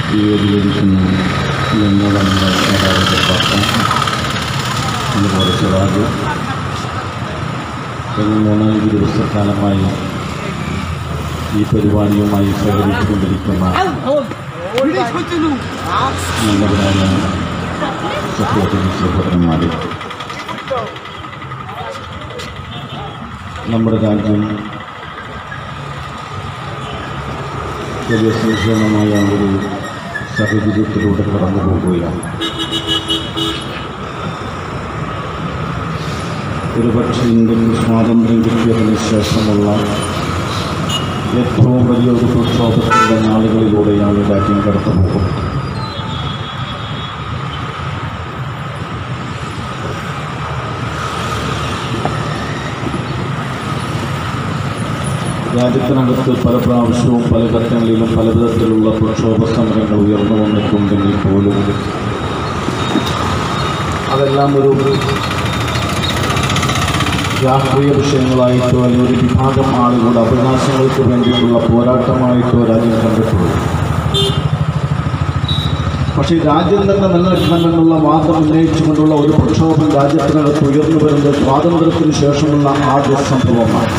ഈ വേദിയിലിരിക്കുന്ന എന്നോട് നമ്മുടെ പത്ത അതുപോലെ സിറാജ് കഴിഞ്ഞ മൂന്നാല് ദിവസക്കാലമായി ഈ പരിപാടിയുമായി സഹകരിച്ചുകൊണ്ടിരിക്കുന്ന നല്ലവരായ സഹോദരി സഹോദരന്മാരെ നമ്മുടെ രാജ്യം വലിയ സങ്കീർണമായ ഒരു സാഹചര്യത്തിലൂടെ കടന്നു പോകുകയാണ് ഒരുപക്ഷെ ഇന്ത്യൻ സ്വാതന്ത്ര്യം കിട്ടിയതിന് ശേഷമുള്ള ഏറ്റവും വലിയൊരു പ്രക്ഷോഭത്തിൻ്റെ നാളുകളിലൂടെയാണ് രാജ്യം കടന്നു പോകുന്നത് രാജ്യത്തിനകത്ത് പല പ്രാവശ്യവും പല ഘട്ടങ്ങളിലും പല വിധത്തിലുള്ള പ്രക്ഷോഭ സമരങ്ങൾ ഉയർന്നു വന്നിട്ടുണ്ടെങ്കിൽ പോലും അതെല്ലാം ഒരു രാഷ്ട്രീയ വിഷയങ്ങളായിട്ടോ അല്ലെങ്കിൽ ഒരു വിഭാഗം ആളുകളുടെ അവകാശങ്ങൾക്ക് വേണ്ടിയിട്ടുള്ള പോരാട്ടമായിട്ടോ രാജ്യം കണ്ടിട്ടുള്ളൂ പക്ഷേ ഈ രാജ്യം തന്നെ നിലനിൽക്കണമെന്നുള്ള വാദം ഉന്നയിച്ചുകൊണ്ടുള്ള ഒരു പ്രക്ഷോഭം രാജ്യത്തിനകത്ത് ഉയർന്നു വരുന്നത് സ്വാതന്ത്ര്യത്തിന് ശേഷമുള്ള ആദ്യ സംഭവമാണ്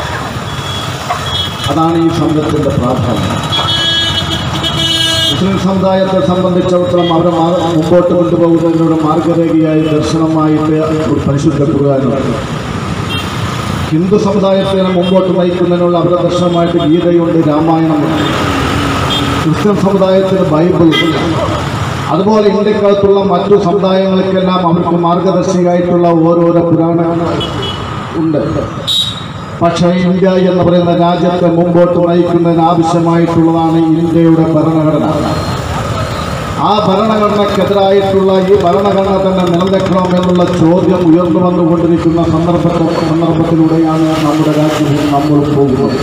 അതാണ് ഈ സമരത്തിൻ്റെ പ്രാധാന്യം മുസ്ലിം സമുദായത്തെ സംബന്ധിച്ചിടത്തോളം അവരെ മാ- മുമ്പോട്ട് കൊണ്ടുപോകുന്നതിനോട് മാർഗരേഖയായി ദർശനമായിട്ട് ഒരു പരിശുദ്ധ ഖുർആാനുണ്ട് ഹിന്ദു സമുദായത്തെ മുമ്പോട്ട് നയിക്കുന്നതിനുള്ള അവരുടെ ദർശനമായിട്ട് ഗീതയുണ്ട് രാമായണമുണ്ട് ക്രിസ്ത്യൻ സമുദായത്തിന് ബൈബിളുണ്ട് അതുപോലെ ഇന്ത്യക്കകത്തുള്ള മറ്റു സമുദായങ്ങൾക്കെല്ലാം അവർക്ക് മാർഗദർശിയായിട്ടുള്ള ഓരോരോ പുരാണങ്ങൾ ഉണ്ട് പക്ഷേ ഇന്ത്യ എന്ന് പറയുന്ന രാജ്യത്തെ മുമ്പോട്ട് നയിക്കുന്നതിന് ആവശ്യമായിട്ടുള്ളതാണ് ഇന്ത്യയുടെ ഭരണഘടന ആ ഭരണഘടനക്കെതിരായിട്ടുള്ള ഈ ഭരണഘടന തന്നെ നിലനിൽക്കണമെന്നുള്ള ചോദ്യം ഉയർന്നു വന്നുകൊണ്ടിരിക്കുന്ന സന്ദർഭത്തെ സന്ദർഭത്തിലൂടെയാണ് നമ്മുടെ രാജ്യവും നമ്മൾ പോകുന്നത്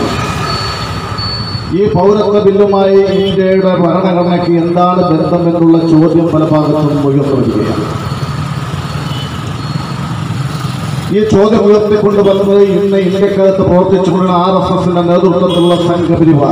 ഈ പൗരത്വ ബില്ലുമായി ഇന്ത്യയുടെ ഭരണഘടനയ്ക്ക് എന്താണ് ബന്ധമെന്നുള്ള ചോദ്യം പല ഭാഗത്തും ഉയർന്നു വരികയാണ് ഈ ചോദ്യം ഉയർത്തിക്കൊണ്ട് വരുന്നത് ഇന്ന് ഇന്ത്യക്കകത്ത് പ്രവർത്തിച്ചുകൊണ്ടുള്ള ആർ എസ് എസിന്റെ നേതൃത്വത്തിലുള്ള സംഘപരിവാർ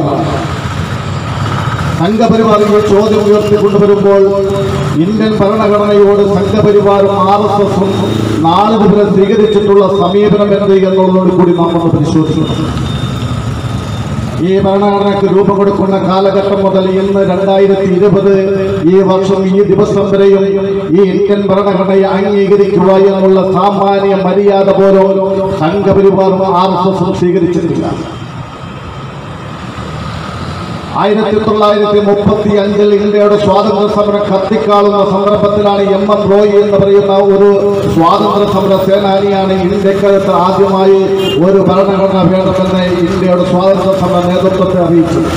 സംഘപരിവാർ ഈ ചോദ്യം ഉയർത്തിക്കൊണ്ടുവരുമ്പോൾ ഇന്ത്യൻ ഭരണഘടനയോട് സംഘപരിവാറും ആർ എസ് എസും നാളിതുവരെ സ്വീകരിച്ചിട്ടുള്ള സമീപനം എന്ത് എന്നുള്ളതോട് കൂടി നാം ഒന്ന് പരിശോധിക്കണം ഈ ഭരണഘടനയ്ക്ക് രൂപം കൊടുക്കുന്ന കാലഘട്ടം മുതൽ ഇന്ന് രണ്ടായിരത്തി ഇരുപത് ഈ വർഷം ഈ ദിവസം വരെയും ഈ ഇന്ത്യൻ ഭരണഘടനയെ അംഗീകരിക്കുക എന്നുള്ള സാമാന്യ മര്യാദ പോലും സംഘപരിവാറും ആർ എസ് എസും സ്വീകരിച്ചിട്ടില്ല ആയിരത്തി തൊള്ളായിരത്തി മുപ്പത്തി അഞ്ചിൽ ഇന്ത്യയുടെ സ്വാതന്ത്ര്യ സമരം കത്തിക്കാളുന്ന സന്ദർഭത്തിലാണ് എം എൻ റോയ് എന്ന് പറയുന്ന ഒരു സ്വാതന്ത്ര്യ സമര സേനാനിയാണ് ഇന്ത്യക്കകത്ത് ആദ്യമായി ഒരു ഭരണഘടന വേണമെന്ന് ഇന്ത്യയുടെ സ്വാതന്ത്ര്യ സമര നേതൃത്വത്തെ അറിയിച്ചത്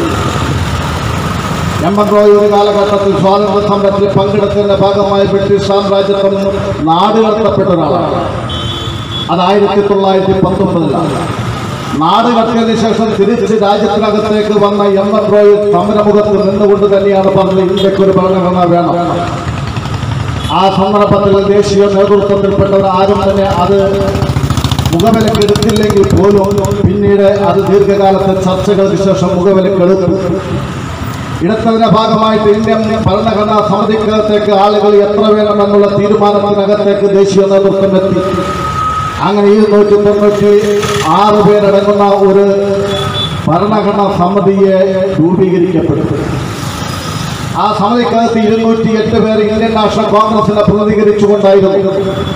എം എൻ റോയ് ഒരു കാലഘട്ടത്തിൽ സ്വാതന്ത്ര്യ സമരത്തിൽ പങ്കെടുത്തതിന്റെ ഭാഗമായി ബ്രിട്ടീഷ് സാമ്രാജ്യത്വം നാടുകടത്തപ്പെട്ട ഒരാളാണ് അത് ആയിരത്തി തൊള്ളായിരത്തി പത്തൊമ്പതിലാണ് നാട് കടത്തിയതിനു ശേഷം തിരിച്ച് രാജ്യത്തിനകത്തേക്ക് വന്ന എം എൻ റോയ് സമരമുഖത്ത് നിന്നുകൊണ്ട് തന്നെയാണ് പറഞ്ഞത് ഇന്ത്യക്ക് ഒരു ഭരണഘടന വേണം ആ സന്ദർഭത്തിൽ ദേശീയ നേതൃത്വത്തിൽപ്പെട്ടവർ ആരും തന്നെ അത് മുഖവിലക്കെടുത്തില്ലെങ്കിൽ പോലും പിന്നീട് അത് ദീർഘകാലത്തെ ചർച്ചകൾക്ക് ശേഷം മുഖവിലക്കെടുത്തു ഇടത്തതിന്റെ ഭാഗമായിട്ട് ഇന്ത്യൻ ഭരണഘടനാ സമിതിക്കകത്തേക്ക് ആളുകൾ എത്ര വേണമെന്നുള്ള തീരുമാനത്തിനകത്തേക്ക് ദേശീയ നേതൃത്വം എത്തി അങ്ങനെ ഇരുന്നൂറ്റി തൊണ്ണൂറ്റി ആറ് പേരടങ്ങുന്ന ഒരു ഭരണഘടനാ സമിതിയെ രൂപീകരിക്കപ്പെട്ടു ആ സമിതിക്കകത്ത് ഇരുന്നൂറ്റി എട്ട് പേർ ഇന്ത്യൻ നാഷണൽ കോൺഗ്രസിനെ പ്രതിനിധീകരിച്ചുകൊണ്ടായിരുന്നു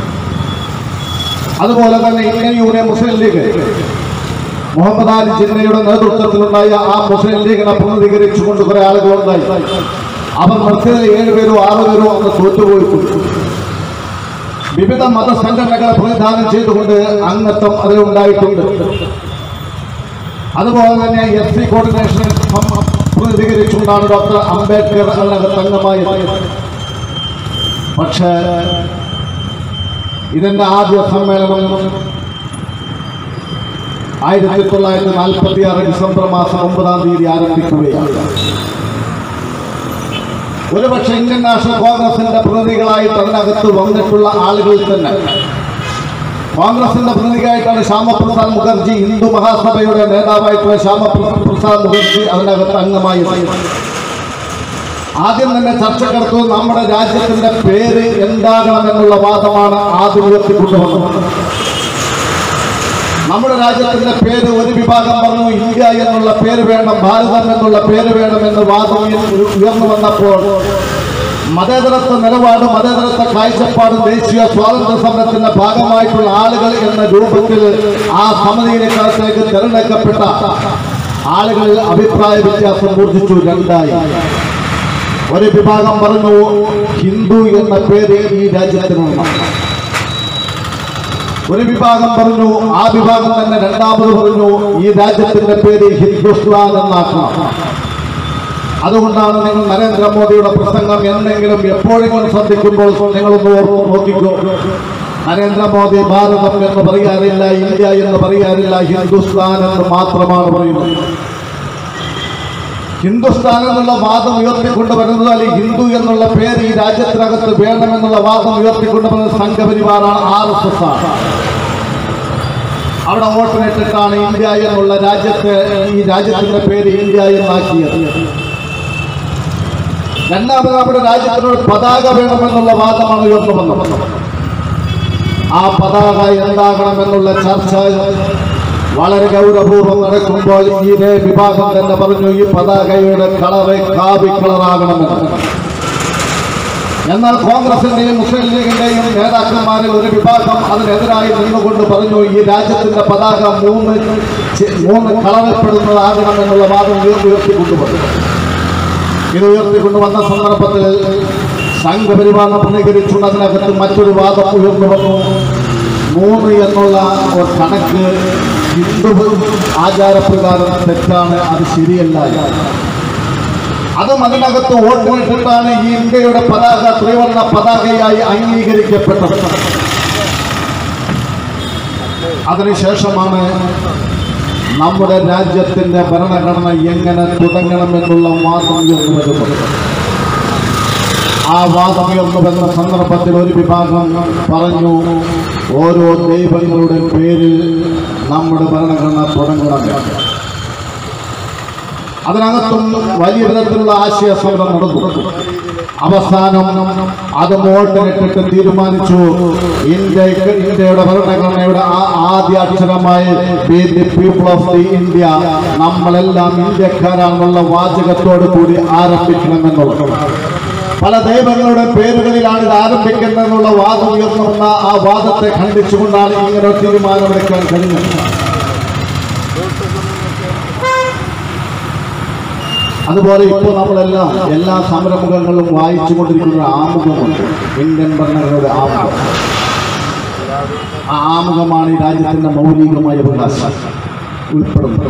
അതുപോലെ തന്നെ ഇന്ത്യൻ യൂണിയൻ മുസ്ലിം ലീഗ് മുഹമ്മദ് അലി ജിന്നയുടെ നേതൃത്വത്തിലുണ്ടായ ആ മുസ്ലിം ലീഗിനെ പ്രതിനിധീകരിച്ചുകൊണ്ട് കുറെ ആളുകളുണ്ടായി അവർ നിർത്തിയത് ഏഴുപേരോ ആറുപേരോ അന്ന് തോറ്റുപോയിട്ടുണ്ട് വിവിധ മതസംഘടനകളെ പ്രതിദാനം ചെയ്തുകൊണ്ട് അംഗത്വം അതിൽ ഉണ്ടായിട്ടുണ്ട് അതുപോലെ തന്നെ എസ് സി കോർഡിനേഷൻ പ്രതിനിധീകരിച്ചുകൊണ്ടാണ് ഡോക്ടർ അംബേദ്കർ അതിനകത്ത് അംഗമായത് പക്ഷേ ഇതിന്റെ ആദ്യ സമ്മേളനം ആയിരത്തി തൊള്ളായിരത്തി നാൽപ്പത്തി ആറ് ഡിസംബർ മാസം ഒമ്പതാം തീയതി ആരംഭിക്കുകയാണ് ഒരുപക്ഷെ ഇന്ത്യൻ നാഷണൽ കോൺഗ്രസിന്റെ പ്രതിനിധികളായിട്ട് അതിനകത്ത് വന്നിട്ടുള്ള ആളുകളിൽ തന്നെ കോൺഗ്രസിന്റെ പ്രതിനിധിയായിട്ടാണ് ശ്യാമപ്രസാദ് മുഖർജി ഹിന്ദു മഹാസഭയുടെ നേതാവായിട്ടുള്ള ശ്യാമപ്രസാദ് മുഖർജി അതിനകത്ത് അംഗമായി ആദ്യം തന്നെ ചർച്ചക്കെടുത്തു നമ്മുടെ രാജ്യത്തിന്റെ പേര് എന്താകണമെന്നുള്ള വാദമാണ് ആദ്യം ഉയർത്തിക്കൊണ്ടുവന്നത് നമ്മുടെ രാജ്യത്തിന്റെ പേര് ഒരു വിഭാഗം പറഞ്ഞു ഇന്ത്യ എന്നുള്ള പേര് വേണം ഭാരതം എന്നുള്ള പേര് വേണം എന്ന് വാദം ഉയർന്നു ഉയർന്നു വന്നപ്പോൾ മതേതരത്വ നിലപാട് മതേതരത്വ കാഴ്ചപ്പാട് ദേശീയ സ്വാതന്ത്ര്യ സമരത്തിന്റെ ഭാഗമായിട്ടുള്ള ആളുകൾ എന്ന രൂപത്തിൽ ആ സമിതിയിലേക്കകത്തേക്ക് തിരഞ്ഞെടുക്കപ്പെട്ട ആളുകളിൽ അഭിപ്രായ വ്യത്യാസം മൂർജിച്ചു രണ്ടായി ഒരു വിഭാഗം പറഞ്ഞു ഹിന്ദു എന്ന പേര് ഈ രാജ്യത്തിനുണ്ട് ഒരു വിഭാഗം പറഞ്ഞു ആ വിഭാഗം തന്നെ രണ്ടാമത് പറഞ്ഞു ഈ രാജ്യത്തിന്റെ പേര് ഹിന്ദുസ്ഥാൻ എന്നാക്കണം അതുകൊണ്ടാണ് നിങ്ങൾ നരേന്ദ്രമോദിയുടെ പ്രസംഗം എന്തെങ്കിലും എപ്പോഴെങ്കിലും ശ്രദ്ധിക്കുമ്പോൾ നിങ്ങളൊന്ന് ഓർത്ത് നോക്കിക്കോ നരേന്ദ്രമോദി ഭാരതം എന്ന് പറയാറില്ല ഇന്ത്യ എന്ന് പറയാറില്ല ഹിന്ദുസ്ഥാൻ എന്ന് മാത്രമാണ് പറയുന്നത് ഹിന്ദുസ്ഥാൻ എന്നുള്ള വാദം ഉയർത്തിക്കൊണ്ട് വരുന്നത് അല്ലെങ്കിൽ ഹിന്ദു എന്നുള്ള പേര് ഈ രാജ്യത്തിനകത്ത് വേണമെന്നുള്ള വാദം ഉയർത്തിക്കൊണ്ട് വരുന്നത് സംഘപരിവാറാണ് ആർ എസ് എസ് ആണ് അവിടെ വോട്ടിനിട്ടിട്ടാണ് ഇന്ത്യ എന്നുള്ള രാജ്യത്തെ ഈ രാജ്യത്തിന്റെ പേര് ഇന്ത്യ എന്നാക്കിയത് രണ്ടാമത് നമ്മുടെ രാജ്യത്തിനൊരു പതാക വേണമെന്നുള്ള വാദമാണ് ഉയർന്നു വന്നത് ആ പതാക എന്താകണമെന്നുള്ള ചർച്ച വളരെ ഗൗരവപൂർവ്വം നടക്കുമ്പോൾ ഈ ഇതേ വിഭാഗം തന്നെ പറഞ്ഞു ഈ പതാകയുടെ കളറ് കാവി കളറാകണമെന്ന് എന്നാൽ കോൺഗ്രസിന്റെയും മുസ്ലിം ലീഗിന്റെയും നേതാക്കന്മാരിൽ ഒരു വിഭാഗം അതിനെതിരായി നിന്നുകൊണ്ട് പറഞ്ഞു ഈ രാജ്യത്തിന്റെ പതാക മൂന്ന് ചെ- മൂന്ന് കളറിൽപ്പെടുന്നതാകണമെന്നുള്ള വാദം ഉയർത്തി ഉയർത്തിക്കൊണ്ടുവന്നു ഇത് ഉയർത്തിക്കൊണ്ടുവന്ന സന്ദർഭത്തിൽ സംഘപരിവാറിനെ പ്രതികരിച്ചുകൊണ്ട് അതിനകത്ത് മറ്റൊരു വാദം ഉയർന്നു വന്നു മൂന്ന് എന്നുള്ള ഒരു കണക്ക് ഹിന്ദു ആചാരപ്രകാരം തെറ്റാണ് അത് ശരിയല്ല അതും അതിനകത്ത് വോട്ടിനിട്ടിട്ടാണ് ഈ ഇന്ത്യയുടെ പതാക ത്രിവർണ്ണ പതാകയായി അംഗീകരിക്കപ്പെട്ടത് അതിനുശേഷമാണ് നമ്മുടെ രാജ്യത്തിന്റെ ഭരണഘടന എങ്ങനെ തുടങ്ങണമെന്നുള്ള വാദം ഉയർന്നു വരുന്നത് ആ വാദം ഉയർന്നു വരുന്ന സന്ദർഭത്തിൽ ഒരു വിഭാഗം പറഞ്ഞു ഓരോ ദൈവങ്ങളുടെ പേരിൽ നമ്മുടെ ഭരണഘടന തുടങ്ങണം അതിനകത്തും വലിയ വിധത്തിലുള്ള ആശയ സമരം നടന്നു അവസാനം അത് വോട്ടിനിട്ടിട്ട് തീരുമാനിച്ചു ഇന്ത്യക്ക് ഇന്ത്യയുടെ ഭരണഘടനയുടെ ആ ആദ്യ അക്ഷരമായി we the people of the India നമ്മളെല്ലാം ഇന്ത്യക്കാരാണെന്നുള്ള വാചകത്തോടു കൂടി ആരംഭിക്കണമെന്നുള്ളത് പല ദൈവങ്ങളുടെ പേരുകളിലാണ് ഇത് ആരംഭിക്കുന്നതെന്നുള്ള വാദം ഉയർന്നു വന്ന ആ വാദത്തെ ഖണ്ഡിച്ചുകൊണ്ടാണ് ഇങ്ങനെ ഒരു തീരുമാനമെടുക്കാൻ കഴിഞ്ഞത് അതുപോലെ ഇപ്പോൾ നമ്മളെല്ലാം എല്ലാ സംരംഭങ്ങളും വായിച്ചുകൊണ്ടിരിക്കുന്ന ഒരു ആമുഖമുണ്ട് ഇന്ത്യൻ ഭരണഘടനയുടെ ആമുഖം ആ ആമുഖമാണ് ഈ രാജ്യത്തിന്റെ മൗലികമായ അവകാശം ഉൾപ്പെടുന്നത്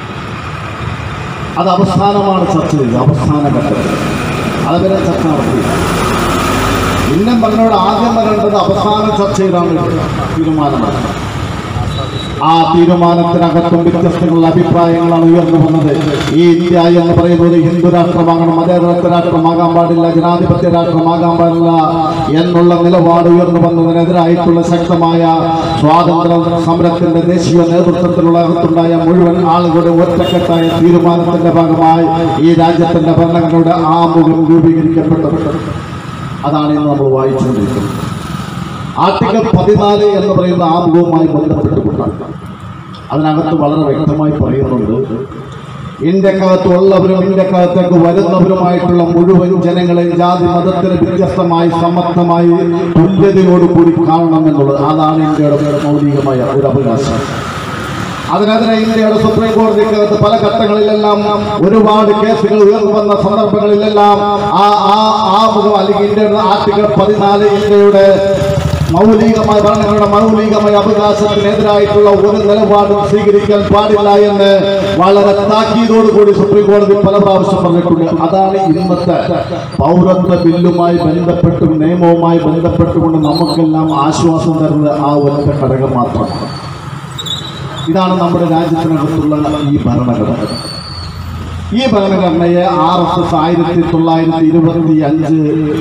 അത് അവസാനമാണ് ചർച്ച ചെയ്തത് അവസാന ഘട്ടത്തിൽ അതുവരെ ചർച്ച നടത്തി ഇന്ത്യൻ ഭരണയുടെ ആദ്യം വരേണ്ടത് അവസാന ചർച്ചയിലാണ് തീരുമാനമാണ് ആ തീരുമാനത്തിനകത്തും വ്യത്യസ്തങ്ങളുടെ അഭിപ്രായങ്ങളാണ് ഉയർന്നു വന്നത് ഈ ഇന്ത്യ എന്ന് പറയുന്നത് ഹിന്ദു രാഷ്ട്രമാകണം മതേതരത്വ രാഷ്ട്രമാകാൻ പാടില്ല ജനാധിപത്യ രാഷ്ട്രമാകാൻ പാടില്ല എന്നുള്ള നിലപാട് ഉയർന്നു വന്നതിനെതിരായിട്ടുള്ള ശക്തമായ സ്വാതന്ത്ര്യ സമരത്തിന്റെ ദേശീയ നേതൃത്വത്തിലുള്ള അകത്തുണ്ടായ മുഴുവൻ ആളുകളുടെ ഒറ്റക്കെട്ടായ തീരുമാനത്തിന്റെ ഭാഗമായി ഈ രാജ്യത്തിന്റെ ഭരണഘടനയുടെ ആമുഖം രൂപീകരിക്കപ്പെട്ടത് അതാണ് ഇന്ന് നമ്മൾ വായിച്ചുകൊണ്ടിരിക്കുന്നത് ആർട്ടിക്കൽ പതിനാല് എന്ന് പറയുന്ന ആമുഖവുമായി ബന്ധപ്പെട്ടുകൊണ്ടാണ് അതിനകത്ത് വളരെ വ്യക്തമായി പറയുന്നുണ്ട് ഇന്ത്യക്കകത്തുള്ളവരും ഇന്ത്യക്കകത്തേക്ക് വരുന്നവരുമായിട്ടുള്ള മുഴുവൻ ജനങ്ങളെ ജാതി മതത്തിന് വ്യത്യസ്തമായി സമർത്ഥമായി തുല്യതയോടുകൂടി കാണണമെന്നുള്ളത് അതാണ് ഇന്ത്യയുടെ മൗലികമായ ഒരു അവകാശം അതിനെതിരെ ഇന്ത്യയുടെ സുപ്രീം കോടതിക്കകത്ത് പല ഘട്ടങ്ങളിലെല്ലാം ഒരുപാട് കേസുകൾ ഉയർന്നു വന്ന സന്ദർഭങ്ങളിലെല്ലാം ആ ആ ആമുഖം അല്ലെങ്കിൽ ഇന്ത്യയുടെ ആർട്ടിക്കൽ പതിനാല് ഇന്ത്യയുടെ മൗലികമായ ഭരണങ്ങളുടെ മൗലികമായ അവകാശത്തിനെതിരായിട്ടുള്ള ഒരു നിലപാടും സ്വീകരിക്കാൻ പാടില്ല എന്ന് വളരെ താക്കീതോടുകൂടി സുപ്രീം കോടതി പല പ്രാവശ്യം പറഞ്ഞിട്ടുണ്ട് അതാണ് ഇന്നത്തെ പൗരത്വ ബില്ലുമായി ബന്ധപ്പെട്ടും നിയമവുമായി ബന്ധപ്പെട്ടുകൊണ്ട് നമുക്കെല്ലാം ആശ്വാസം തരുന്നത് ആ ഒറ്റ ഘടകം മാത്രമാണ് ഇതാണ് നമ്മുടെ രാജ്യത്തിനകത്തുള്ള ഈ ഭരണഘടന ഈ ഭരണഘടനയെ ആർ എസ് എസ് ആയിരത്തി തൊള്ളായിരത്തി ഇരുപത്തി അഞ്ച്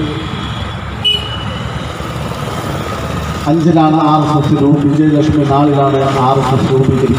അഞ്ചിലാണ് ആർ എസ് എസ് വിജയലക്ഷ്മി നാളിലാണ് ആർ എസ് എസ്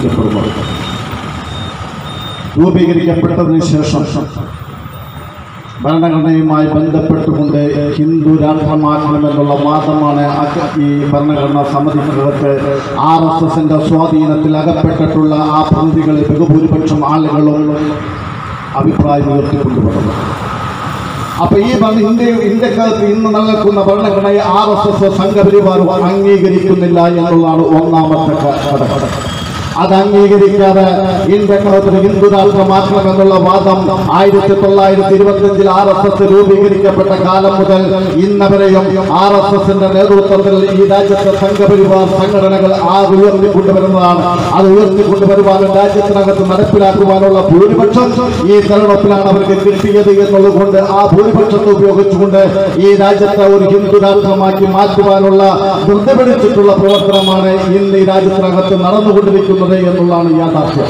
രൂപീകരിക്കപ്പെടുന്നത് രൂപീകരിക്കപ്പെട്ടതിന് ശേഷം ഭരണഘടനയുമായി ബന്ധപ്പെട്ടുകൊണ്ട് ഹിന്ദു രാഷ്ട്രമാക്കണമെന്നുള്ള വാദമാണ് അക- ഈ ഭരണഘടനാ സമിതിക്കകത്ത് ആർ എസ് എസിന്റെ സ്വാധീനത്തിൽ അകപ്പെട്ടിട്ടുള്ള ആ പ്രതികളിൽ ബഹുഭൂരിപക്ഷം ആളുകളും അഭിപ്രായം ഉയർത്തിക്കൊണ്ടുവരുന്നത് അപ്പൊ ഈ ഭരണ- ഇന്ത്യ ഇന്ത്യക്കകത്ത് ഇന്ന് നിലനിൽക്കുന്ന ഭരണഘടനയെ ആർ എസ് എസ് സംഘപരിവാർ അംഗീകരിക്കുന്നില്ല എന്നുള്ളതാണ് ഒന്നാമത്തെ ക- ഘടകം അത് അംഗീകരിക്കാതെ ഇന്ത്യക്കകത്ത് ഹിന്ദു രാഷ്ട്രമാക്കണമെന്നുള്ള വാദം ആയിരത്തി തൊള്ളായിരത്തി ഇരുപത്തിയഞ്ചിൽ ആർ എസ് എസ് രൂപീകരിക്കപ്പെട്ട കാലം മുതൽ ഇന്നവരെയും ആർ എസ് എസിന്റെ നേതൃത്വത്തിൽ ഈ രാജ്യത്തെ സംഘപരിവാർ സംഘടനകൾ ആ ഉയർത്തിക്കൊണ്ടുവരുന്നതാണ് അത് ഉയർത്തിക്കൊണ്ടുവരുവാനും രാജ്യത്തിനകത്ത് നടപ്പിലാക്കുവാനുള്ള ഭൂരിപക്ഷം ഈ തെരഞ്ഞെടുപ്പിലാണ് അവർക്ക് കിട്ടിയത് എന്നുള്ളത് കൊണ്ട് ആ ഭൂരിപക്ഷത്തെ ഉപയോഗിച്ചുകൊണ്ട് ഈ രാജ്യത്തെ ഒരു ഹിന്ദു രാഷ്ട്രമാക്കി മാറ്റുവാനുള്ള ധൃതിപിടിച്ചിട്ടുള്ള പ്രവർത്തനമാണ് ഇന്ന് ഈ രാജ്യത്തിനകത്ത് നടന്നുകൊണ്ടിരിക്കുന്നത് എന്നുള്ളതാണ് യാഥാർത്ഥ്യം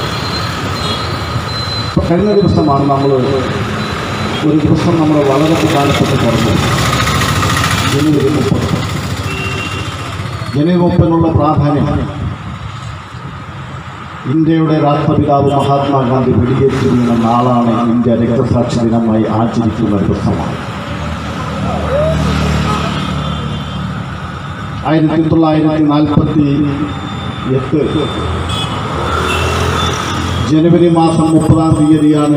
ഇപ്പൊ കഴിഞ്ഞ ദിവസമാണ് നമ്മൾ ഒരു ദിവസം നമ്മൾ വളരെ പ്രധാനപ്പെട്ട പറഞ്ഞു ജനുവരി മുപ്പത് ജനുവരി മുപ്പതിനുള്ള പ്രാധാന്യം ഇന്ത്യയുടെ രാഷ്ട്രപിതാവ് മഹാത്മാഗാന്ധി വെടിയേറ്റ് വീണ നാളാണ് ഇന്ത്യ രക്തസാക്ഷി ദിനമായി ആചരിക്കുന്ന ദിവസമാണ് ആയിരത്തി തൊള്ളായിരത്തി നാൽപ്പത്തി എട്ട് ജനുവരി മാസം മുപ്പതാം തീയതിയാണ്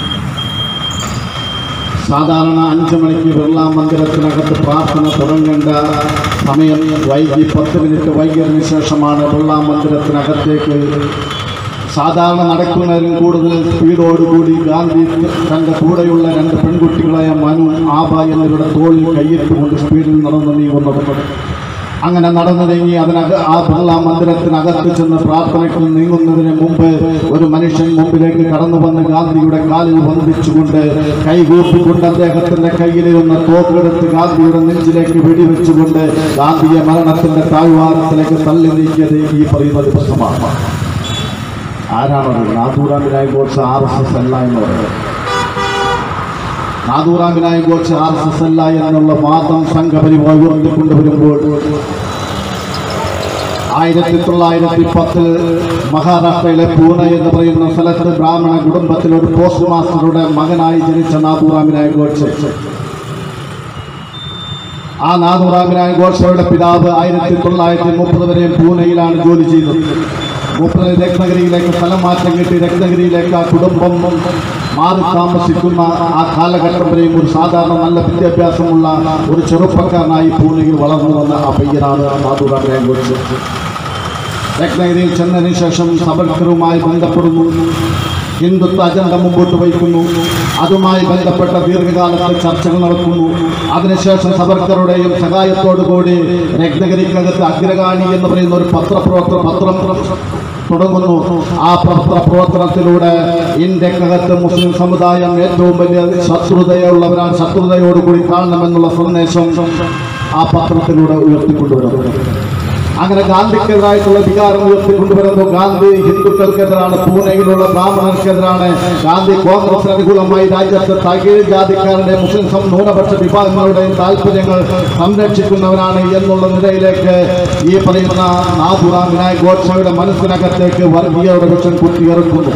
സാധാരണ അഞ്ച് മണിക്ക് ബിർള മന്ദിരത്തിനകത്ത് പ്രാർത്ഥന തുടങ്ങേണ്ട സമയം വൈകി പത്ത് മിനിറ്റ് വൈകിയതിനു ശേഷമാണ് ബിർള മന്ദിരത്തിനകത്തേക്ക് സാധാരണ നടക്കുന്നതിലും കൂടുതൽ സ്പീഡോടുകൂടി ഗാന്ധി തൻ്റെ കൂടെയുള്ള രണ്ട് പെൺകുട്ടികളായ മനു ആബ എന്നിവരുടെ തോളിൽ കൈയിട്ടുകൊണ്ട് സ്പീഡിൽ നടന്നു നീങ്ങുന്നത് അങ്ങനെ നടന്നു നീങ്ങി അതിനക ആ ബിർള മന്ദിരത്തിനകത്ത് ചെന്ന് പ്രാർത്ഥനയ്ക്ക് നീങ്ങുന്നതിന് മുമ്പ് ഒരു മനുഷ്യൻ മുമ്പിലേക്ക് കടന്നു വന്ന് ഗാന്ധിയുടെ കാലിൽ വന്ദിച്ചുകൊണ്ട് കൈകൂപ്പിക്കൊണ്ട് അദ്ദേഹത്തിന്റെ കയ്യിലിരുന്ന തോക്കെടുത്ത് ഗാന്ധിയുടെ നെഞ്ചിലേക്ക് വെടിവെച്ചുകൊണ്ട് ഗാന്ധിയെ മരണത്തിന്റെ താഴ്വാരത്തിലേക്ക് തള്ളി നീക്കിയത് ഈ പറയുന്ന ദിവസമാണ് ആരാണത് Nathuram Vinayak Godse R S S അല്ല എന്ന് പറയുന്നത് Nathuram Vinayak Godse R S S അല്ല എന്നുള്ള വാദം സംഘപരിവാർ ഉയർത്തിക്കൊണ്ടുവരുമ്പോൾ ആയിരത്തി തൊള്ളായിരത്തി പത്തിൽ മഹാരാഷ്ട്രയിലെ പൂനെ എന്ന് പറയുന്ന സ്ഥലത്ത് ബ്രാഹ്മണ കുടുംബത്തിൽ ഒരു പോസ്റ്റ് മാസ്റ്ററുടെ മകനായി ജനിച്ച നാഥൂറാം വിനായക് ഗോഡ്സെ ആ നാഥൂറാം വിനായക് ഗോഡ്സെയുടെ പിതാവ് ആയിരത്തി തൊള്ളായിരത്തി മുപ്പത് വരെ പൂനെയിലാണ് ജോലി ചെയ്തത് മൂപ്പര് രത്നഗിരിയിലേക്ക് സ്ഥലം മാറ്റം കിട്ടി രത്നഗിരിയിലേക്ക് ആ കുടുംബം മാറി താമസിക്കുന്ന ആ കാലഘട്ടം വരെയും ഒരു സാധാരണ നല്ല വിദ്യാഭ്യാസമുള്ള ഒരു ചെറുപ്പക്കാരനായി പൂനെയിൽ വളർന്നു വന്ന ആ പയ്യനാണ് നാഥൂറാം വിനായക് ഗോഡ്സെ രത്നഗിരിയിൽ ചെന്നതിന് ശേഷം സബൽക്കറുമായി ബന്ധപ്പെടുന്നു ഹിന്ദുത്വ അജണ്ട മുമ്പോട്ട് വയ്ക്കുന്നു അതുമായി ബന്ധപ്പെട്ട ദീർഘകാലത്തെ ചർച്ചകൾ നടക്കുന്നു അതിനുശേഷം സബർക്കറുടെയും സഹായത്തോടുകൂടി രത്നഗിരിക്കകത്ത് അഗ്രഗാണി എന്ന് പറയുന്ന ഒരു പത്രപ്രവർത്തന പത്രം തുടങ്ങുന്നു ആ പത്ര പ്രവർത്തനത്തിലൂടെ ഇന്ത്യക്കകത്ത് മുസ്ലിം സമുദായം ഏറ്റവും വലിയ ശത്രുതയുള്ളവരാണ് ശത്രുതയോടുകൂടി കാണണമെന്നുള്ള സന്ദേശം ആ പത്രത്തിലൂടെ ഉയർത്തിക്കൊണ്ടുവരുന്നു അങ്ങനെ ഗാന്ധിക്കെതിരായിട്ടുള്ള വികാരം ഉയർത്തിക്കൊണ്ടുവരുന്നു ഗാന്ധി ഹിന്ദുക്കൾക്കെതിരാണ് പൂനെയിലുള്ള ബ്രാഹ്മണർക്കെതിരാണ് ഗാന്ധി കോൺഗ്രസിന് അനുകൂലമായി രാജ്യത്തെ തകീഴ് ജാതിക്കാരുടെ മുസ്ലിം സം- ന്യൂനപക്ഷ വിഭാഗങ്ങളുടെയും താല്പര്യങ്ങൾ സംരക്ഷിക്കുന്നവരാണ് എന്നുള്ള നിലയിലേക്ക് ഈ പറയുന്ന നാഥുറാം വിനായക് ഗോഡ്സയുടെ മനസ്സിനകത്തേക്ക് വർഗീയയുടെ വിഷം കുത്തിയിറക്കുന്നു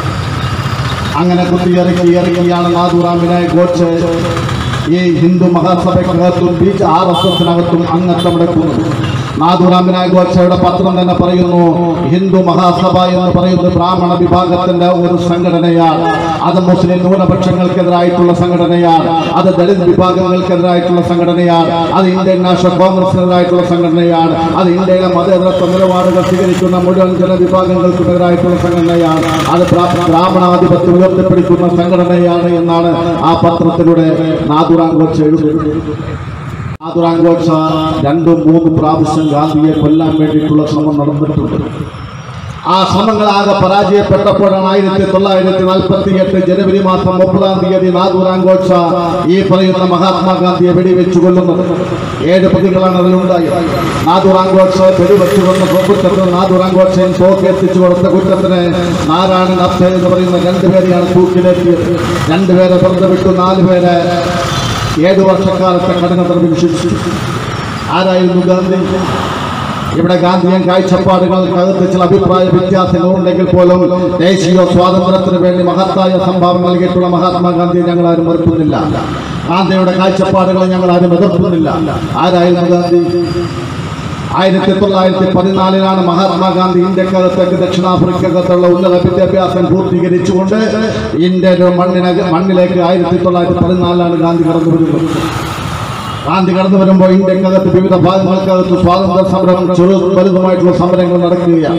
അങ്ങനെ കുത്തിയിറക്കി ഇറക്കിയാണ് നാഥുറാം വിനായക് ഗോഡ്സെ ഈ ഹിന്ദു മഹാസഭയ്ക്കകത്തും ബീച്ച് ആർ എസ് എസിനകത്തും അംഗത്വം എടുക്കുന്നു നാഥുറാം വിനായക് ഗോഡ്സെയുടെ പത്രം തന്നെ പറയുന്നു ഹിന്ദു മഹാസഭ എന്ന് പറയുന്നത് ബ്രാഹ്മണ വിഭാഗത്തിന്റെ ഒരു സംഘടനയാണ് അത് മുസ്ലിം ന്യൂനപക്ഷങ്ങൾക്കെതിരായിട്ടുള്ള സംഘടനയാണ് അത് ദളിത് വിഭാഗങ്ങൾക്കെതിരായിട്ടുള്ള സംഘടനയാണ് അത് ഇന്ത്യൻ നാഷണൽ കോൺഗ്രസിനെതിരായിട്ടുള്ള സംഘടനയാണ് അത് ഇന്ത്യയിലെ മതേതരത്വ നിലപാടുകൾ സ്വീകരിക്കുന്ന മുഴുവൻ ജനവിഭാഗങ്ങൾക്കെതിരായിട്ടുള്ള സംഘടനയാണ് അത് ബ്രാ- ബ്രാഹ്മണാധിപത്യം ഉയർത്തിപ്പിടിക്കുന്ന സംഘടനയാണ് എന്നാണ് ആ പത്രത്തിലൂടെ നാഥുറാം ഗോഡ്സെ എഴുതുന്നത് നാഥുറാം ഗോഡ്സെ രണ്ടും മൂന്നും പ്രാവശ്യം ഗാന്ധിയെ കൊല്ലാൻ വേണ്ടിയിട്ടുള്ള ശ്രമം നടന്നിട്ടുണ്ട് ആ ശ്രമങ്ങളാകെ പരാജയപ്പെട്ടപ്പോഴാണ് ആയിരത്തി തൊള്ളായിരത്തി നാൽപ്പത്തി എട്ട് ജനുവരി മാസം മുപ്പതാം തീയതി നാഥുറാം ഗോഡ്സ ഈ പറയുന്ന മഹാത്മാഗാന്ധിയെ വെടിവെച്ചു കൊല്ലുന്നത് ഏഴ് പ്രതികളാണ് അതിലുണ്ടായത് നാഥുറാം ഗോഡ്സ വെടിവെച്ചു കൊന്ന കുറ്റത്തിന് നാഥുറാം ഗോഡ്സയും തോക്ക് എത്തിച്ചു കൊടുത്ത കുറ്റത്തിന് നാരായണൻ അബ്ദെ എന്ന് പറയുന്ന രണ്ടുപേരെയാണ് തൂക്കിലേറ്റിയത് രണ്ടുപേരെ വെറുതെ വിട്ടു നാലുപേരെ ഏഴ് വർഷക്കാലത്തെ കഠിന തടവിൽ ശിക്ഷിച്ചു ആരായിരുന്നു ഗാന്ധി ഇവിടെ ഗാന്ധിയൻ കാഴ്ചപ്പാടുകൾക്കകത്ത് ചില അഭിപ്രായ വ്യത്യാസങ്ങൾ ഉണ്ടെങ്കിൽ പോലും ദേശീയ സ്വാതന്ത്ര്യത്തിന് വേണ്ടി മഹത്തായ സംഭാവന നൽകിയിട്ടുള്ള മഹാത്മാഗാന്ധിയെ ഞങ്ങൾ ആരും വെറുക്കുന്നില്ല ഗാന്ധിയുടെ കാഴ്ചപ്പാടുകളെ ഞങ്ങൾ ആരും എതിർക്കുന്നില്ല ആരായിരുന്നു ഗാന്ധി ആയിരത്തി തൊള്ളായിരത്തി പതിനാലിലാണ് മഹാത്മാഗാന്ധി ഇന്ത്യക്കകത്തേക്ക് ദക്ഷിണാഫ്രിക്കകത്തുള്ള ഉന്നത വിദ്യാഭ്യാസം പൂർത്തീകരിച്ചുകൊണ്ട് ഇന്ത്യയുടെ മണ്ണിന മണ്ണിലേക്ക് ആയിരത്തി തൊള്ളായിരത്തി പതിനാലിലാണ് ഗാന്ധി കടന്നു വരുന്നത് ഗാന്ധി കടന്നു വരുമ്പോൾ ഇന്ത്യക്കകത്ത് വിവിധ ഭാഗങ്ങൾക്കകത്ത് സ്വാതന്ത്ര്യ സമരം ചെറു വലുതുമായിട്ടുള്ള സമരങ്ങൾ നടക്കുകയാണ്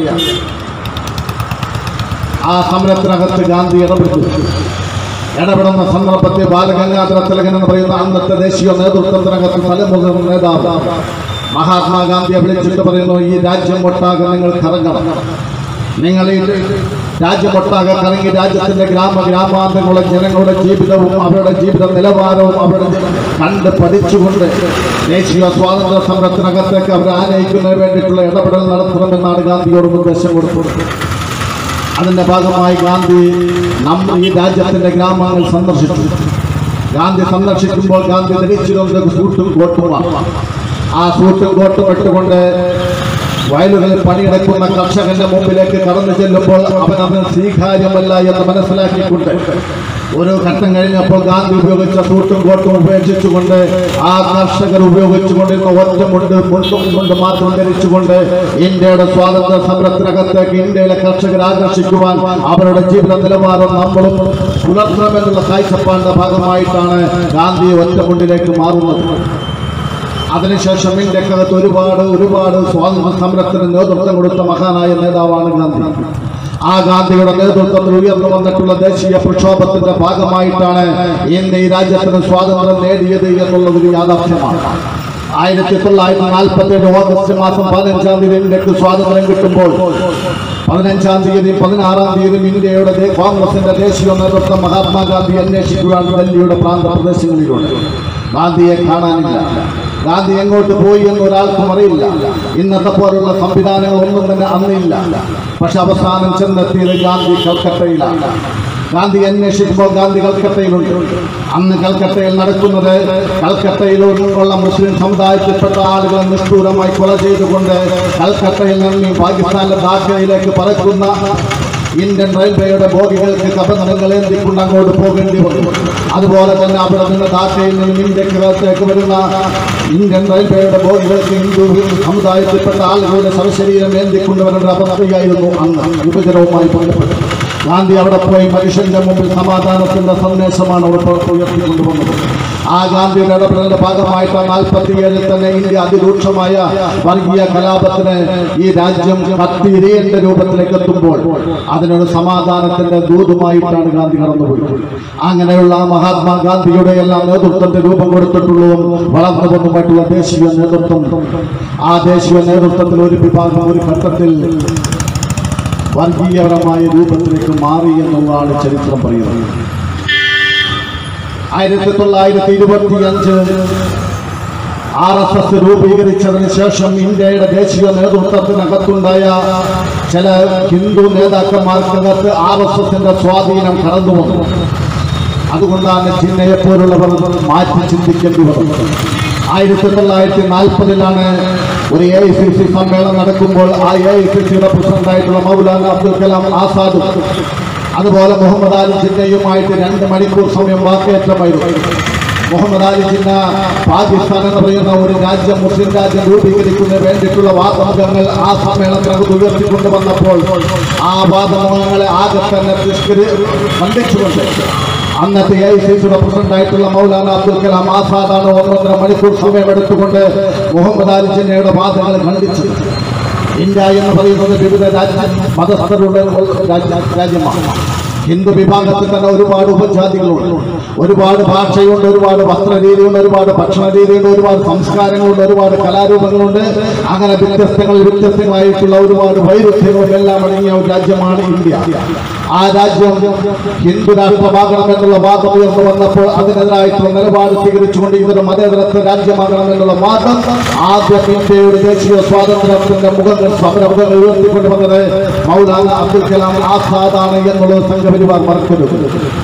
ആ സമരത്തിനകത്ത് ഗാന്ധി ഇടപെട്ടു ഇടപെടുന്ന സന്ദർഭത്തിൽ ബാലഗംഗാധര തിലകൻ എന്ന് പറയുന്ന അന്നത്തെ ദേശീയ നേതൃത്വത്തിനകത്ത് തലമുതിർന്ന നേതാവ് മഹാത്മാഗാന്ധിയെ വിളിച്ചിട്ട് പറയുന്നു ഈ രാജ്യം ഒട്ടാകെ നിങ്ങൾ കറങ്ങണം നിങ്ങൾ ഈ രാജ്യമൊട്ടാകെ കറങ്ങി രാജ്യത്തിന്റെ ഗ്രാമ ഗ്രാമാന്തരങ്ങളുടെ ജനങ്ങളുടെ ജീവിതവും അവരുടെ ജീവിത നിലവാരവും അവരുടെ ജി- കണ്ട് പഠിച്ചുകൊണ്ട് ദേശീയ സ്വാതന്ത്ര്യ സമരത്തിനകത്തേക്ക് അവരെ ആനയിക്കുന്നതിന് വേണ്ടിയിട്ടുള്ള ഇടപെടൽ നടത്തണമെന്നാണ് ഗാന്ധിയോട് നിർദ്ദേശം കൊടുത്തത് അതിന്റെ ഭാഗമായി ഗാന്ധി നം ഈ രാജ്യത്തിന്റെ ഗ്രാമങ്ങൾ സന്ദർശിച്ചു ഗാന്ധി സന്ദർശിക്കുമ്പോൾ ഗാന്ധി ധരിച്ചിരുന്നത് സൂട്ടും കോട്ടുമാണ് ആ സൂട്ടും കോട്ടും ഇട്ടുകൊണ്ട് വയലുകളിൽ പണിയെടുക്കുന്ന കർഷകന്റെ മുമ്പിലേക്ക് കടന്നു ചെല്ലുമ്പോൾ അവൻ അവൻ സ്വീകാര്യമല്ല എന്ന് മനസ്സിലാക്കിക്കൊണ്ട് ഒരു ഘട്ടം കഴിഞ്ഞപ്പോൾ ഗാന്ധി ഉപയോഗിച്ച സൂട്ടും കോട്ടും ഉപേക്ഷിച്ചുകൊണ്ട് ആ കർഷകർ ഉപയോഗിച്ചുകൊണ്ടിരുന്ന ഒറ്റ മുണ്ട് മുണ്ടും കൊണ്ട് മാത്രം ധരിച്ചുകൊണ്ട് ഇന്ത്യയുടെ സ്വാതന്ത്ര്യ സമരത്തിനകത്തേക്ക് ഇന്ത്യയിലെ കർഷകരെ ആകർഷിക്കുവാൻ അവരുടെ ജീവിത നിലവാരം നമ്മളും പുലർത്തണമെന്നുള്ള കാഴ്ചപ്പാടിന്റെ ഭാഗമായിട്ടാണ് ഗാന്ധി ഒറ്റ മുണ്ടിലേക്ക് മാറുന്നത് അതിനുശേഷം ഇന്ത്യക്കകത്ത് ഒരുപാട് ഒരുപാട് സ്വാതന്ത്ര്യ സമരത്തിന് നേതൃത്വം കൊടുത്ത മഹാനായ നേതാവാണ് ഗാന്ധി ആ ഗാന്ധിയുടെ നേതൃത്വത്തിൽ ഉയർന്നു വന്നിട്ടുള്ള ദേശീയ പ്രക്ഷോഭത്തിന്റെ ഭാഗമായിട്ടാണ് ഇന്ന് ഈ രാജ്യത്തിന് സ്വാതന്ത്ര്യം നേടിയത് എന്നുള്ളത് ഒരു യാഥാർത്ഥ്യമാണ് ആയിരത്തി തൊള്ളായിരത്തി നാൽപ്പത്തി ഏഴ് ഓഗസ്റ്റ് മാസം പതിനഞ്ചാം തീയതി ഇന്ത്യക്ക് സ്വാതന്ത്ര്യം കിട്ടുമ്പോൾ പതിനഞ്ചാം തീയതി പതിനാറാം തീയതി ഇന്ത്യയുടെ ദേ- കോൺഗ്രസിന്റെ ദേശീയ നേതൃത്വം മഹാത്മാഗാന്ധി അന്വേഷിക്കുകയാണ് ഡൽഹിയുടെ പ്രാന്തപ്രദേശങ്ങളിലൂടെ ഗാന്ധിയെ കാണാനില്ല ഗാന്ധി എങ്ങോട്ട് പോയി എന്ന് ഒരാൾക്കും അറിയില്ല ഇന്നത്തെ പോലുള്ള സംവിധാനങ്ങൾ ഒന്നും തന്നെ അന്നില്ല പക്ഷെ അവസാനം ചെന്നെത്തിയത് ഗാന്ധി കൽക്കട്ടയിലാണ് ഗാന്ധി അന്വേഷിക്കുമ്പോൾ ഗാന്ധി കൽക്കട്ടയിലുണ്ട് അന്ന് കൽക്കട്ടയിൽ നടക്കുന്നത് കൽക്കട്ടയിലുള്ള മുസ്ലിം സമുദായത്തിൽപ്പെട്ട ആളുകളെ നിഷ്ഠൂരമായി കൊല ചെയ്തുകൊണ്ട് കൽക്കട്ടയിൽ നിന്ന് പാകിസ്ഥാനിലെ ധാക്കയിലേക്ക് പറക്കുന്ന ഇന്ത്യൻ റെയിൽവേയുടെ ബോഗികൾക്ക് കപനങ്ങൾ ഏന്തിക്കൊണ്ട് അങ്ങോട്ട് പോകേണ്ടി വന്നു അതുപോലെ തന്നെ അവിടെ നിന്ന് ധാക്കയിൽ നിന്നും ഇന്ത്യക്കകത്തേക്ക് വരുന്ന ഇന്ത്യൻ റെയിൽവേയുടെ ബോഗികൾക്ക് ഹിന്ദു സമുദായത്തിൽപ്പെട്ട ആളുകളുടെ ശവശരീരം ഏന്തിക്കൊണ്ടുവരേണ്ട അവസ്ഥയായിരുന്നു അന്ന് വിഭജനവുമായി ബന്ധപ്പെട്ട് ഗാന്ധി അവിടെ പോയി മനുഷ്യന്റെ മുമ്പിൽ സമാധാനത്തിന്റെ സന്ദേശമാണ് അവിടെ ഉയർത്തിക്കൊണ്ടുവന്നത് ആ ഗാന്ധിയുടെ ഇടപെടലിന്റെ ഭാഗമായിട്ട് നാൽപ്പത്തിയേഴിൽ തന്നെ ഇന്ത്യ അതിരൂക്ഷമായ വർഗീയ കലാപത്തിന് ഈ രാജ്യം കത്തിരിയേണ്ട രൂപത്തിലേക്ക് എത്തുമ്പോൾ അതിനൊരു സമാധാനത്തിന്റെ ദൂതുമായിട്ടാണ് ഗാന്ധി കടന്നുപോയത് അങ്ങനെയുള്ള ആ മഹാത്മാഗാന്ധിയുടെ എല്ലാം നേതൃത്വത്തെ രൂപം കൊടുത്തിട്ടുള്ളതും വളർന്നു വന്നുമായിട്ടുള്ള ദേശീയ നേതൃത്വം ആ ദേശീയ നേതൃത്വത്തിൽ ഒരു വിഭാഗം ഒരു ഘട്ടത്തിൽ വർഗീയപരമായ രൂപത്തിലേക്ക് മാറി എന്നുള്ളതാണ് ചരിത്രം പറയുന്നത് ആയിരത്തി തൊള്ളായിരത്തി ഇരുപത്തി അഞ്ച് ആർ എസ് എസ് രൂപീകരിച്ചതിന് ശേഷം ഇന്ത്യയുടെ ദേശീയ നേതൃത്വത്തിനകത്തുണ്ടായ ചില ഹിന്ദു നേതാക്കന്മാർക്കകത്ത് ആർ എസ് എസിന്റെ സ്വാധീനം കടന്നു വന്നു അതുകൊണ്ടാണ് ചിന്നയെ പോലുള്ളവർ മാറ്റി ചിന്തിക്കേണ്ടി വന്നത് ആയിരത്തി തൊള്ളായിരത്തി നാൽപ്പതിലാണ് ഒരു എ ഐ സി സി സമ്മേളനം നടക്കുമ്പോൾ ആ എ ഐ സി സിയുടെ പ്രസിഡന്റായിട്ടുള്ള മൗലാന അബ്ദുൽ കലാം ആസാദും അതുപോലെ മുഹമ്മദ് അലി ജിന്നയുമായിട്ട് രണ്ട് മണിക്കൂർ സമയം വാക്കേറ്റമായിരുന്നു മുഹമ്മദ് അലി ജിന്ന പാകിസ്ഥാൻ എന്ന് പറയുന്ന ഒരു രാജ്യം മുസ്ലിം രാജ്യം രൂപീകരിക്കുന്നതിന് വേണ്ടിയിട്ടുള്ള വാദമുഖങ്ങൾ ആ സമ്മേളനത്തിനകത്ത് ഉയർത്തിക്കൊണ്ടു വന്നപ്പോൾ ആ വാദമുഖങ്ങളെ ആകെ തന്നെ തിരസ്കരി- ഖണ്ഡിച്ചുകൊണ്ട് അന്നത്തെ എ ഐ സി സിയുടെ പ്രസിഡന്റായിട്ടുള്ള മൗലാന അബ്ദുൽ കലാം ആസാദാണ് ഒന്നൊന്നര മണിക്കൂർ സമയം എടുത്തുകൊണ്ട് മുഹമ്മദ് അലി ജിന്നയുടെ വാദങ്ങൾ ഖണ്ഡിച്ചത് ഇന്ത്യ എന്ന് പറയുന്നത് വിവിധ രാജ്യ മതസ്ഥരുടെ രാജ്യ- രാജ്യമാണ് ഹിന്ദു വിഭാഗത്തിൽ തന്നെ ഒരുപാട് ഉപജാതികളുണ്ട് ഒരുപാട് ഭാഷയുണ്ട് ഒരുപാട് വസ്ത്രരീതിയുണ്ട് ഒരുപാട് ഭക്ഷണ രീതിയുണ്ട് ഒരുപാട് സംസ്കാരങ്ങളുണ്ട് ഒരുപാട് കലാരൂപങ്ങളുണ്ട് അങ്ങനെ വ്യത്യസ്തങ്ങളിൽ വ്യത്യസ്തങ്ങളായിട്ടുള്ള ഒരുപാട് വൈരുദ്ധ്യങ്ങളും എല്ലാം അടങ്ങിയ ഒരു രാജ്യമാണ് ഇന്ത്യ ആ രാജ്യം ഹിന്ദു രാഷ്ട്രമാകണമെന്നുള്ള വാദം ഉയർന്നു വന്നപ്പോൾ അതിനെതിരായിട്ടുള്ള നിലപാട് സ്വീകരിച്ചുകൊണ്ട് ഇതൊരു മതേതരത്വ രാജ്യമാകണമെന്നുള്ള വാദം ആദ്യം ഇന്ത്യയുടെ ദേശീയ സ്വാതന്ത്ര്യത്തിന്റെ മുഖങ്ങൾ സമരമുഖങ്ങൾ ഉയർത്തിക്കൊണ്ടുവന്നത് മൗലാന അബ്ദുൽ കലാം ആസാദാണ് എന്നുള്ളത് സംഘപരിവാർ മറക്കരുത്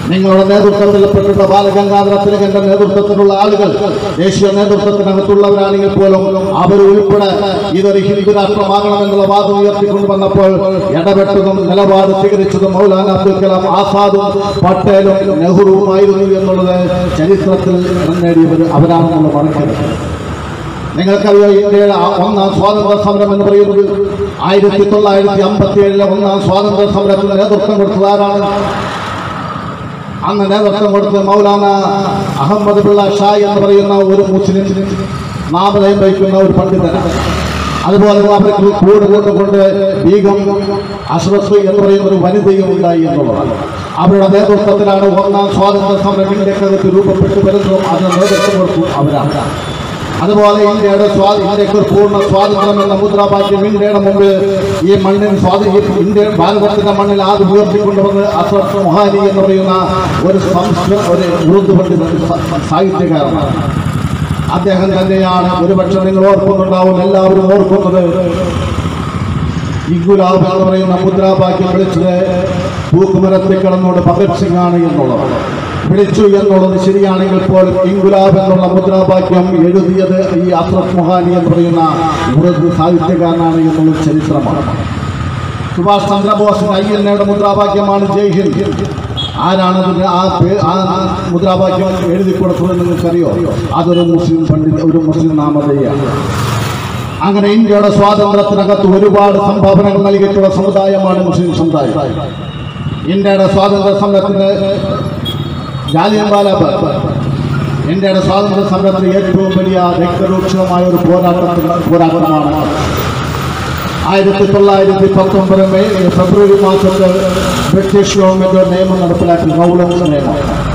നിങ്ങളുടെ നേതൃത്വത്തിൽപ്പെട്ടുള്ള ബാലഗംഗാധര തിലകന്റെ നേതൃത്വത്തിലുള്ള ആളുകൾ ദേശീയ നേതൃത്വത്തിനകത്തുള്ളവരാണെങ്കിൽ പോലും അവർ ഉൾപ്പെടെ ഇതൊരു ഹിന്ദു രാഷ്ട്രമാകണമെന്നുള്ള വാദം ഉയർത്തിക്കൊണ്ട് വന്നപ്പോൾ ഇടപെട്ടതും നിലപാട് സ്വീകരിച്ചതും മൗലാന അബ്ദുൽ കലാം ആസാദും പട്ടേലും നെഹ്റുവുമായിരുന്നു എന്നുള്ളത് ചരിത്രത്തിൽ ഇടം നേടിയവർ അവരാണെന്നുള്ള മറക്കരുത് നിങ്ങൾക്കറിയാം ഇന്ത്യയുടെ ആ ഒന്നാം സ്വാതന്ത്ര്യ സമരം എന്ന് പറയുന്നത് ആയിരത്തി തൊള്ളായിരത്തി അമ്പത്തി ഏഴിലെ ഒന്നാം സ്വാതന്ത്ര്യ സമരത്തിന് നേതൃത്വം കൊടുത്തത് ആരാണ് അന്ന് നേതൃത്വം കൊടുത്തത് മൗലാന അഹമ്മദ് പിള്ള ഷാ എന്ന് പറയുന്ന ഒരു മുസ്ലിം നാമധേയം വഹിക്കുന്ന ഒരു പണ്ഡിതനാണ് അതുപോലെ അവർക്ക് കൂട് കൊണ്ടുകൊണ്ട് ബീഗം അഷ്റഫ് എന്ന് പറയുന്ന ഒരു വനിതയും ഉണ്ടായി എന്നുള്ളതാണ് അവരുടെ നേതൃത്വത്തിലാണ് ഒന്നാം സ്വാതന്ത്ര്യ സമരം ഇന്ത്യക്കകത്ത് രൂപപ്പെട്ടു വരുന്നതും അതിന് നേതൃത്വം കൊടുത്തു അവരാണ് അതുപോലെ ഇന്ത്യയുടെ സ്വാ ഇന്ത്യക്ക് ഒരു പൂർണ്ണ സ്വാതന്ത്ര്യം എന്ന മുദ്രാവാക്യം ഇന്ത്യയുടെ മുമ്പിൽ ഈ മണ്ണിൽ സ്വാത ഈ ഇന്ത്യ ഭാരതത്തിന്റെ മണ്ണിൽ ആദ്യം ഉയർത്തിക്കൊണ്ടുവന്ന് അസഫ് മൊഹാനി എന്ന് പറയുന്ന ഒരു സംസ്കൃത ഒരു ഉറുദു പണ്ഡിത സ- സാഹിത്യകാരനാണ് അദ്ദേഹം തന്നെയാണ് ഒരുപക്ഷെ നിങ്ങൾ ഓർക്കുന്നുണ്ടാവും എല്ലാവരും ഓർക്കുന്നത് ഇഗുലാബ് എന്ന് പറയുന്ന മുദ്രാവാക്യം വിളിച്ചത് പൂക്കുമരത്തിൽ കിടന്നുകൊണ്ട് ഭഗത് സിംഗ് ആണ് എന്നുള്ളത് വിളിച്ചു എന്നുള്ളത് ശരിയാണെങ്കിൽ പോലും ഇൻഗുലാബ് എന്നുള്ള മുദ്രാവാക്യം എഴുതിയത് ഈ അസ്രഫ് മൊഹാനി എന്ന് പറയുന്ന ഉറുദു സാഹിത്യകാരനാണ് എന്നുള്ളത് ചരിത്രമാണ് സുഭാഷ് ചന്ദ്രബോസിന്റെ ഐ എൻ എയുടെ മുദ്രാവാക്യമാണ് ജയ് ഹിന്ദ് ആരാണ് അതിന് ആ പേ- ആ മുദ്രാവാക്യം എഴുതി കൊടുത്തത് നിങ്ങൾക്കറിയോ അതൊരു മുസ്ലിം പണ്ഡിത ഒരു മുസ്ലിം നാമധേയാണ് അങ്ങനെ ഇന്ത്യയുടെ സ്വാതന്ത്ര്യത്തിനകത്ത് ഒരുപാട് സംഭാവനകൾ നൽകിയിട്ടുള്ള സമുദായമാണ് മുസ്ലിം സമുദായം ഇന്ത്യയുടെ സ്വാതന്ത്ര്യ സമരത്തിന് ജാലിയൻവാല ബാഗ് ഇന്ത്യയുടെ സ്വാതന്ത്ര്യ സമരത്തിന് ഏറ്റവും വലിയ രക്തരൂക്ഷമായ ഒരു പോരാട്ടത്തിന് പോരാട്ടമാണ് ആയിരത്തി തൊള്ളായിരത്തി പത്തൊമ്പത് മെയ് ഫെബ്രുവരി മാസത്തിൽ ബ്രിട്ടീഷ് ഗവൺമെന്റ് ഒരു നിയമം നടപ്പിലാക്കി റൗലറ്റ് നിയമം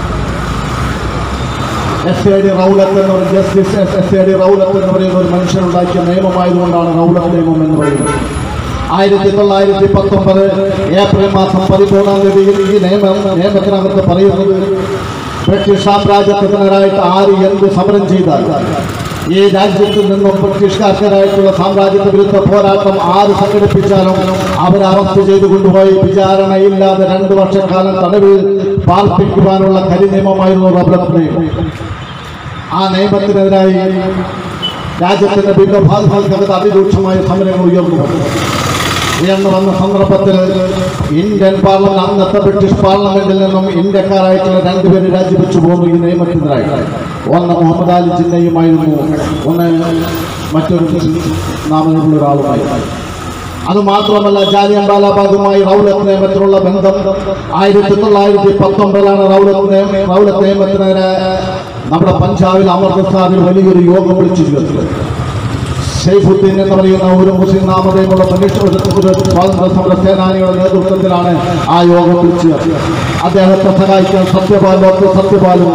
എസ് എ ഡി റൗലത്ത് എന്ന് പറയുന്ന justice S A D Rowlatt എന്ന് പറയുന്ന ഒരു മനുഷ്യനുണ്ടാക്കിയ നിയമമായതുകൊണ്ടാണ് റൗലത്ത് നിയമം എന്ന് പറയുന്നത് ആയിരത്തി തൊള്ളായിരത്തി പത്തൊമ്പത് ഏപ്രിൽ മാസം പതിമൂന്നാം തീയതിയിൽ ഈ നിയമം നിയമത്തിനകത്ത് പറയുന്നത് ബ്രിട്ടീഷ് സാമ്രാജ്യത്തിനെതിരായിട്ട് ആര് എന്ത് സമരം ചെയ്താൽ ഈ രാജ്യത്തിൽ നിന്നും ബ്രിട്ടീഷുകാർക്കെതിരായിട്ടുള്ള സാമ്രാജ്യത്വ വിരുദ്ധ പോരാട്ടം ആര് സംഘടിപ്പിച്ചാലും അവരെ അറസ്റ്റ് ചെയ്ത് കൊണ്ടുപോയി വിചാരണയില്ലാതെ രണ്ടു വർഷക്കാലം തടവിൽ പാർപ്പിക്കുവാനുള്ള കരി നിയമമായിരുന്നു റബ്ലത്ത് നിയമം ആ നിയമത്തിനെതിരായി രാജ്യത്തിന്റെ വിവിധ ഭാഗങ്ങൾക്കകത്ത് അതിരൂക്ഷമായ സമരങ്ങൾ ഉയർന്നു വന്നു. ഉയർന്നു വന്ന സന്ദർഭത്തിൽ ഇന്ത്യൻ പാർലമെന്റ് അന്നത്തെ ബ്രിട്ടീഷ് പാർലമെന്റിൽ നിന്നും ഇന്ത്യക്കാരായിട്ടുള്ള രണ്ടുപേര് രാജിവെച്ചു പോകുന്നു ഈ നിയമത്തിനെതിരായി ഒന്ന് മുഹമ്മദ് അലി ജിന്നയുമായിരുന്നു ഒന്ന് മറ്റൊരു മുസ്ലിം നാമമുള്ള ഒരാളുമായിരുന്നു അത് മാത്രമല്ല ജാലിയൻ ബാലാബാഗുമായി റൗലത്ത് നിയമത്തിനുള്ള ബന്ധം ആയിരത്തി തൊള്ളായിരത്തി പത്തൊമ്പതിലാണ് റൗലത്ത് നിയമ റൗലത്ത് നിയമത്തിനെതിരെ നമ്മുടെ പഞ്ചാബിൽ അമൃത്സറിൽ വലിയൊരു യോഗം വിളിച്ചു ചേർത്തത് ഷെയ്ഫുദ്ദീൻ എന്ന് പറയുന്ന ഒരു മുസ്ലിം നാമധേയമുള്ള മനുഷ്യ ഒരു ഒരു സ്വാതന്ത്ര്യ സമര സേനാനിയുടെ നേതൃത്വത്തിലാണ് ആ യോഗം വിളിച്ചു ചേർത്തത് അദ്ദേഹത്തെ സഹായിക്കാൻ സത്യപാൽ ഡോക്ടർ സത്യപാലും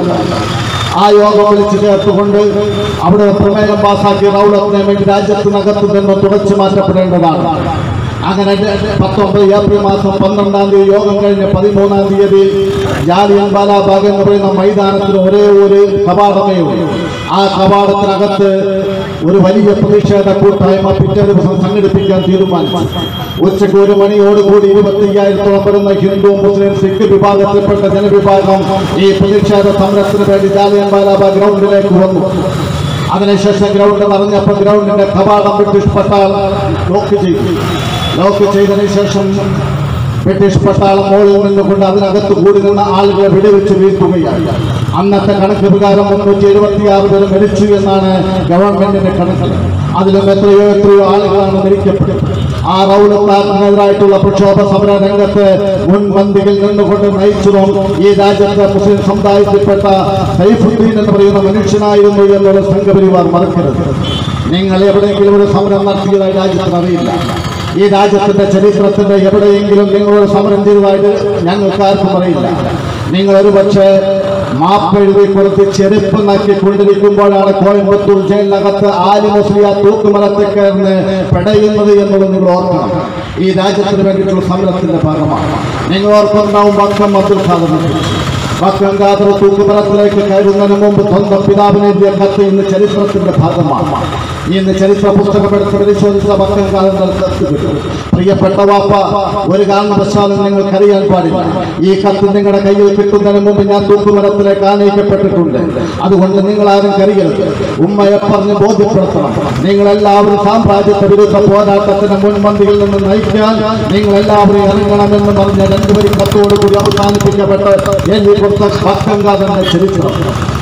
ആ യോഗം വിളിച്ചു ചേർത്തുകൊണ്ട് അവിടെ പ്രമേയം പാസാക്കി റൗലത്ത് നിയമം രാജ്യത്തിനകത്ത് നിന്ന് തുടച്ചു മാറ്റപ്പെടേണ്ടതാണ് അങ്ങനെ പത്തൊമ്പത് ഏപ്രിൽ മാസം പന്ത്രണ്ടാം തീയതി യോഗം കഴിഞ്ഞ് പതിമൂന്നാം തീയതി ജാലിയൻ ബാലാബാഗ് എന്ന് പറയുന്ന മൈതാനത്തിന് ഒരേ ഒരു കവാടമേ ഉള്ളൂ ആ കവാടത്തിനകത്ത് ഒരു വലിയ പ്രതിഷേധ കൂട്ടായ്മ പിറ്റേ ദിവസം സംഘടിപ്പിക്കാൻ തീരുമാനിച്ചു ഉച്ചയ്ക്ക് ഒരു മണിയോടുകൂടി ഇരുപത്തി അയ്യായിരത്തോളം വരുന്ന ഹിന്ദു മുസ്ലിം സിഖ് വിഭാഗത്തിൽപ്പെട്ട ജനവിഭാഗം ഈ പ്രതിഷേധ സമരത്തിന് വേണ്ടി ജാലിയൻ ബാലാബാഗ് ഗ്രൗണ്ടിലേക്ക് വന്നു അതിനുശേഷം ഗ്രൗണ്ട് നിറഞ്ഞപ്പോൾ ഗ്രൗണ്ടിന്റെ കവാടം ബ്രിട്ടീഷ് പട്ടാളം ലോക്ക് ചെയ്തു ലോക്ക് ചെയ്തതിനു ശേഷം ബ്രിട്ടീഷ് പട്ടാളം മുകളിൽ നിന്നുകൊണ്ട് അതിനകത്ത് കൂടി നിന്ന ആളുകളെ വെടിവെച്ച് വീഴ്ത്തുകയാണ് അന്നത്തെ കണക്ക് പ്രകാരം മുന്നൂറ്റി എഴുപത്തിയാറ് പേര് മരിച്ചു എന്നാണ് ഗവൺമെന്റിന്റെ കണക്ക് അതിലും എത്രയോ എത്രയോ ആളുകളാണ് മരിക്കപ്പെട്ടത് ആ റൗലത്താറിനെതിരായിട്ടുള്ള പ്രക്ഷോഭ സമര രംഗത്ത് മുൻപന്തിയിൽ നിന്നുകൊണ്ട് നയിച്ചതും ഈ രാജ്യത്തെ മുസ്ലിം സമുദായത്തിൽപ്പെട്ട സൈഫുദ്ദീൻ എന്ന് പറയുന്ന മനുഷ്യനായിരുന്നു എന്നുള്ള സംഘപരിവാർ മറക്കരുത് നിങ്ങൾ എവിടെയെങ്കിലും ഒരു സമരം നടത്തിയതായി രാജ്യത്തിന് അറിയില്ല ഈ രാജ്യത്തിന്റെ ചരിത്രത്തിന്റെ എവിടെയെങ്കിലും നിങ്ങളോട് സമരം ചെയ്തതായിട്ട് ഞങ്ങൾക്ക് ആർക്കും അറിയില്ല നിങ്ങൾ ഒരു പക്ഷേ മാപ്പ് എഴുതി കൊടുത്ത് ചെരുപ്പ് നക്കിക്കൊണ്ടിരിക്കുമ്പോഴാണ് കോയമ്പത്തൂർ ജയിലിനകത്ത് ആലി മുസ്ലിയ തൂക്കുമരത്തിൽ കയർന്ന് പെടയുന്നത് എന്നുള്ളത് നിങ്ങൾ ഓർക്കണം ഈ രാജ്യത്തിന് വേണ്ടിയിട്ടുള്ള സമരത്തിന്റെ ഭാഗമാണ് നിങ്ങൾ ഓർക്കുന്നുണ്ടാവും വക്കം അബ്ദുൽ ഖാദർ വക്കം ഖാദർ തൂക്കുമരത്തിലേക്ക് കയറുന്നതിന് മുമ്പ് സ്വന്തം പിതാവിനെതിരെ കത്ത് ഇന്ന് ചരിത്രത്തിന്റെ ഭാഗമാണ് ഇന്ന് ചരിത്ര പുസ്തകം എടുത്ത് പരിശോധിച്ച പക്കം കാലം കിട്ടും പ്രിയപ്പെട്ട വാപ്പ ഒരു കാരണവശാലും നിങ്ങൾക്കറിയാൻ പാടില്ല ഈ കത്ത് നിങ്ങളുടെ കയ്യിൽ കിട്ടുന്നതിന് മുമ്പ് ഞാൻ തൂക്കുമരത്തിലേക്ക് ആനയിക്കപ്പെട്ടിട്ടുണ്ട് അതുകൊണ്ട് നിങ്ങൾ ആരും കരുകരുത് ഉമ്മയെ പറഞ്ഞ് ബോധ്യപ്പെടുത്തണം നിങ്ങളെല്ലാവരും സാമ്രാജ്യത്തെ വിരുദ്ധ പോരാട്ടത്തിന് മുൻപന്തിയിൽ നിന്ന് നയിക്കാൻ നിങ്ങളെല്ലാവരും ഇറങ്ങണമെന്ന് പറഞ്ഞ രണ്ടുപേരും കത്തോടുകൂടി അവസാനിപ്പിക്കപ്പെട്ട് എഴുതി കൊടുത്ത പക്കങ്കാതന്റെ ചരിത്രം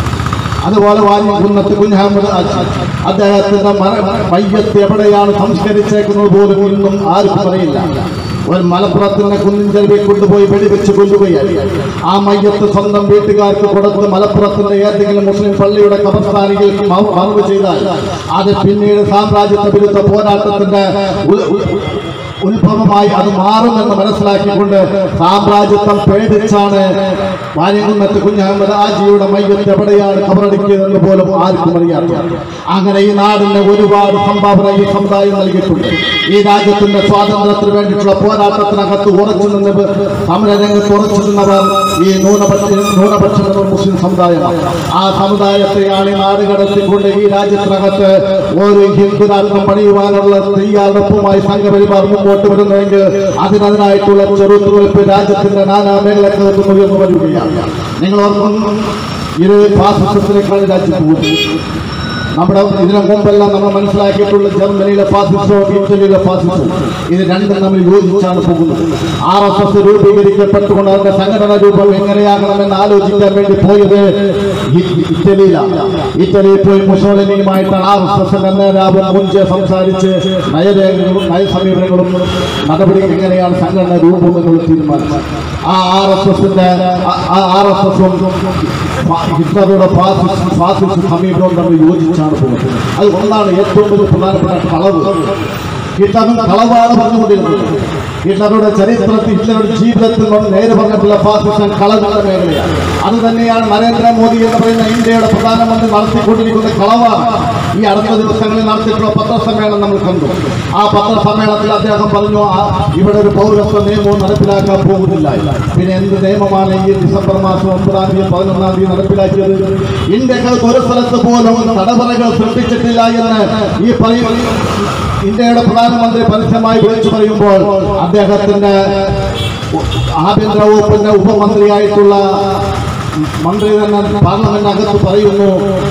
അതുപോലെ വാര്യകുന്നത്ത് കുഞ്ഞഹമ്മദ് ആജി. അദ്ദേഹത്തിന്റെ മര- മയ്യത്ത് എവിടെയാണ് സംസ്കരിച്ചേക്കുന്നത് പോലും ഇന്നും ആർക്കും അറിയില്ല ഒരു മലപ്പുറത്തിന്റെ കുന്നിൻ ചെരുവിൽ കൊണ്ടുപോയി വെടിവെച്ച് കൊല്ലുകയായി ആ മയ്യത്ത് സ്വന്തം വീട്ടുകാർക്ക് കൊടുത്ത് മലപ്പുറത്തിന്റെ ഏതെങ്കിലും മുസ്ലിം പള്ളിയുടെ കബർസ്ഥാനിയിൽ മ- മറവ് ചെയ്താൽ അത് പിന്നീട് സാമ്രാജ്യത്തെ വിരുദ്ധ പോരാട്ടത്തിന്റെ ഉ- ഉ- ഉത്ഭവമായി അത് മാറുമെന്ന് മനസ്സിലാക്കിക്കൊണ്ട് സാമ്രാജ്യത്വം പേടിച്ചാണ് വാര്യകുന്നത്ത് കുഞ്ഞഹമ്മദ് ആജിയുടെ മയ്യത്ത് എവിടെയാണ് കബറടിക്കിയതെന്ന് പോലും ആർക്കും അറിയാത്ത അങ്ങനെ ഈ നാടിന് ഒരുപാട് സംഭാവന ഈ സമുദായം നൽകിയിട്ടുണ്ട് ഈ രാജ്യത്തിന്റെ സ്വാതന്ത്ര്യത്തിന് വേണ്ടിയിട്ടുള്ള പോരാട്ടത്തിനകത്ത് ഉറച്ചു നിന്ന് സമരരംഗത്ത് ഉറച്ചു നിന്നവർ ഈ ന്യൂനപക്ഷ ന്യൂനപക്ഷം എന്ന മുസ്ലിം സമുദായമാണ് ആ സമുദായത്തെയാണ് ഈ നാട് കടത്തിക്കൊണ്ട് ഈ രാജ്യത്തിനകത്ത് ഒരു ഹിന്ദു രാഷ്ട്രം പണിയുവാനുള്ള തയ്യാറെടുപ്പുമായി സംഘപരിവാർ മുമ്പോട്ട് വരുന്നെങ്കിൽ അതിനതിനായിട്ടുള്ള ചെറുത്തുവെപ്പ് രാജ്യത്തിന്റെ നാനാ മേഖലക്കകത്തും ഉയർന്നു വരികയാണ് നിങ്ങൾ ഓർക്കുന്നു ഇത് ഫാസിസത്തിനേക്കാൾ രാജ്യത്ത് പോകുന്നു നമ്മുടെ ഇതിനു മുമ്പെല്ലാം നമ്മൾ മനസ്സിലാക്കിയിട്ടുള്ള ജർമ്മനിയിലെ ഫാസിസവും ഇറ്റലിയിലെ ഫാസിസവും ഇത് രണ്ടും നമ്മൾ യോജിച്ചാണ് പോകുന്നത് ആർ എസ് എസ് രൂപീകരിക്കപ്പെട്ടുകൊണ്ട് അതിന്റെ സംഘടന രൂപം എങ്ങനെയാകണമെന്ന് ആലോചിക്കാൻ വേണ്ടി പോയത് ഇ- ഇറ്റലിയിലാണ് ഇറ്റലിയിൽ പോയി മുസോളിനിയുമായിട്ടാണ് ആർ എസ് എസിന്റെ നേതാവ് മുൻപ് സംസാരിച്ച് നയരേഖകളും നയസമീപനങ്ങളും നടപടി എങ്ങനെയാണ് സംഘടന രൂപം എന്നുള്ളത് തീരുമാനിച്ചത് ആ ആർ എസ് എസിന്റെ ആർ എസ് എസും ഹിറ്റ്ലറുടെ ഫാസിസ്റ്റ് ഫാസിസ്റ്റ് സമീപനവും തമ്മിൽ യോജിച്ചാണ് പോകുന്നത് അതുകൊണ്ടാണ് ഏറ്റവും വലിയ പ്രധാനപ്പെട്ട കളവ് ഹിറ്റ്ലറും കളവാണ് പറഞ്ഞുകൊണ്ടിരുന്നത് ഹിറ്റ്ലറുടെ ചരിത്രത്തിൽ ഹിറ്റ്ലറുടെ ജീവിതത്തിൽ നിന്ന് നേരെ പറഞ്ഞിട്ടുള്ള ഫാസിസം കളവുള്ള മേഖലയാണ് അത് തന്നെയാണ് നരേന്ദ്രമോദി എന്ന് പറയുന്ന ഇന്ത്യയുടെ പ്രധാനമന്ത്രി നടത്തിക്കൊണ്ടിരിക്കുന്ന കളവാണ് ഈ അടുത്ത ദിവസങ്ങളിൽ നടത്തിയിട്ടുള്ള പത്രസമ്മേളനം നമ്മൾ കണ്ടു ആ പത്രസമ്മേളനത്തിൽ അദ്ദേഹം പറഞ്ഞു "ആ, ഇവിടെ ഒരു പൗരത്വ നിയമവും നടപ്പിലാക്കാൻ പോകുന്നില്ല പിന്നെ എന്ത് നിയമമാണ് ഈ ഡിസംബർ മാസം ഒമ്പതാം തീയതി പതിനൊന്നാം തീയതി നടപ്പിലാക്കിയത് ഇന്ത്യക്കകത്ത് ഒരു സ്ഥലത്ത് പോലും തടവറകൾ സൃഷ്ടിച്ചിട്ടില്ല എന്ന് ഈ പറയും ഇന്ത്യയുടെ പ്രധാനമന്ത്രി പരസ്യമായി വിളിച്ചു പറയുമ്പോൾ അദ്ദേഹത്തിന്റെ ആഭ്യന്തര വകുപ്പിന്റെ ഉപമന്ത്രിയായിട്ടുള്ള മന്ത്രി തന്നെ പാർലമെന്റിനകത്ത് പറയുന്നു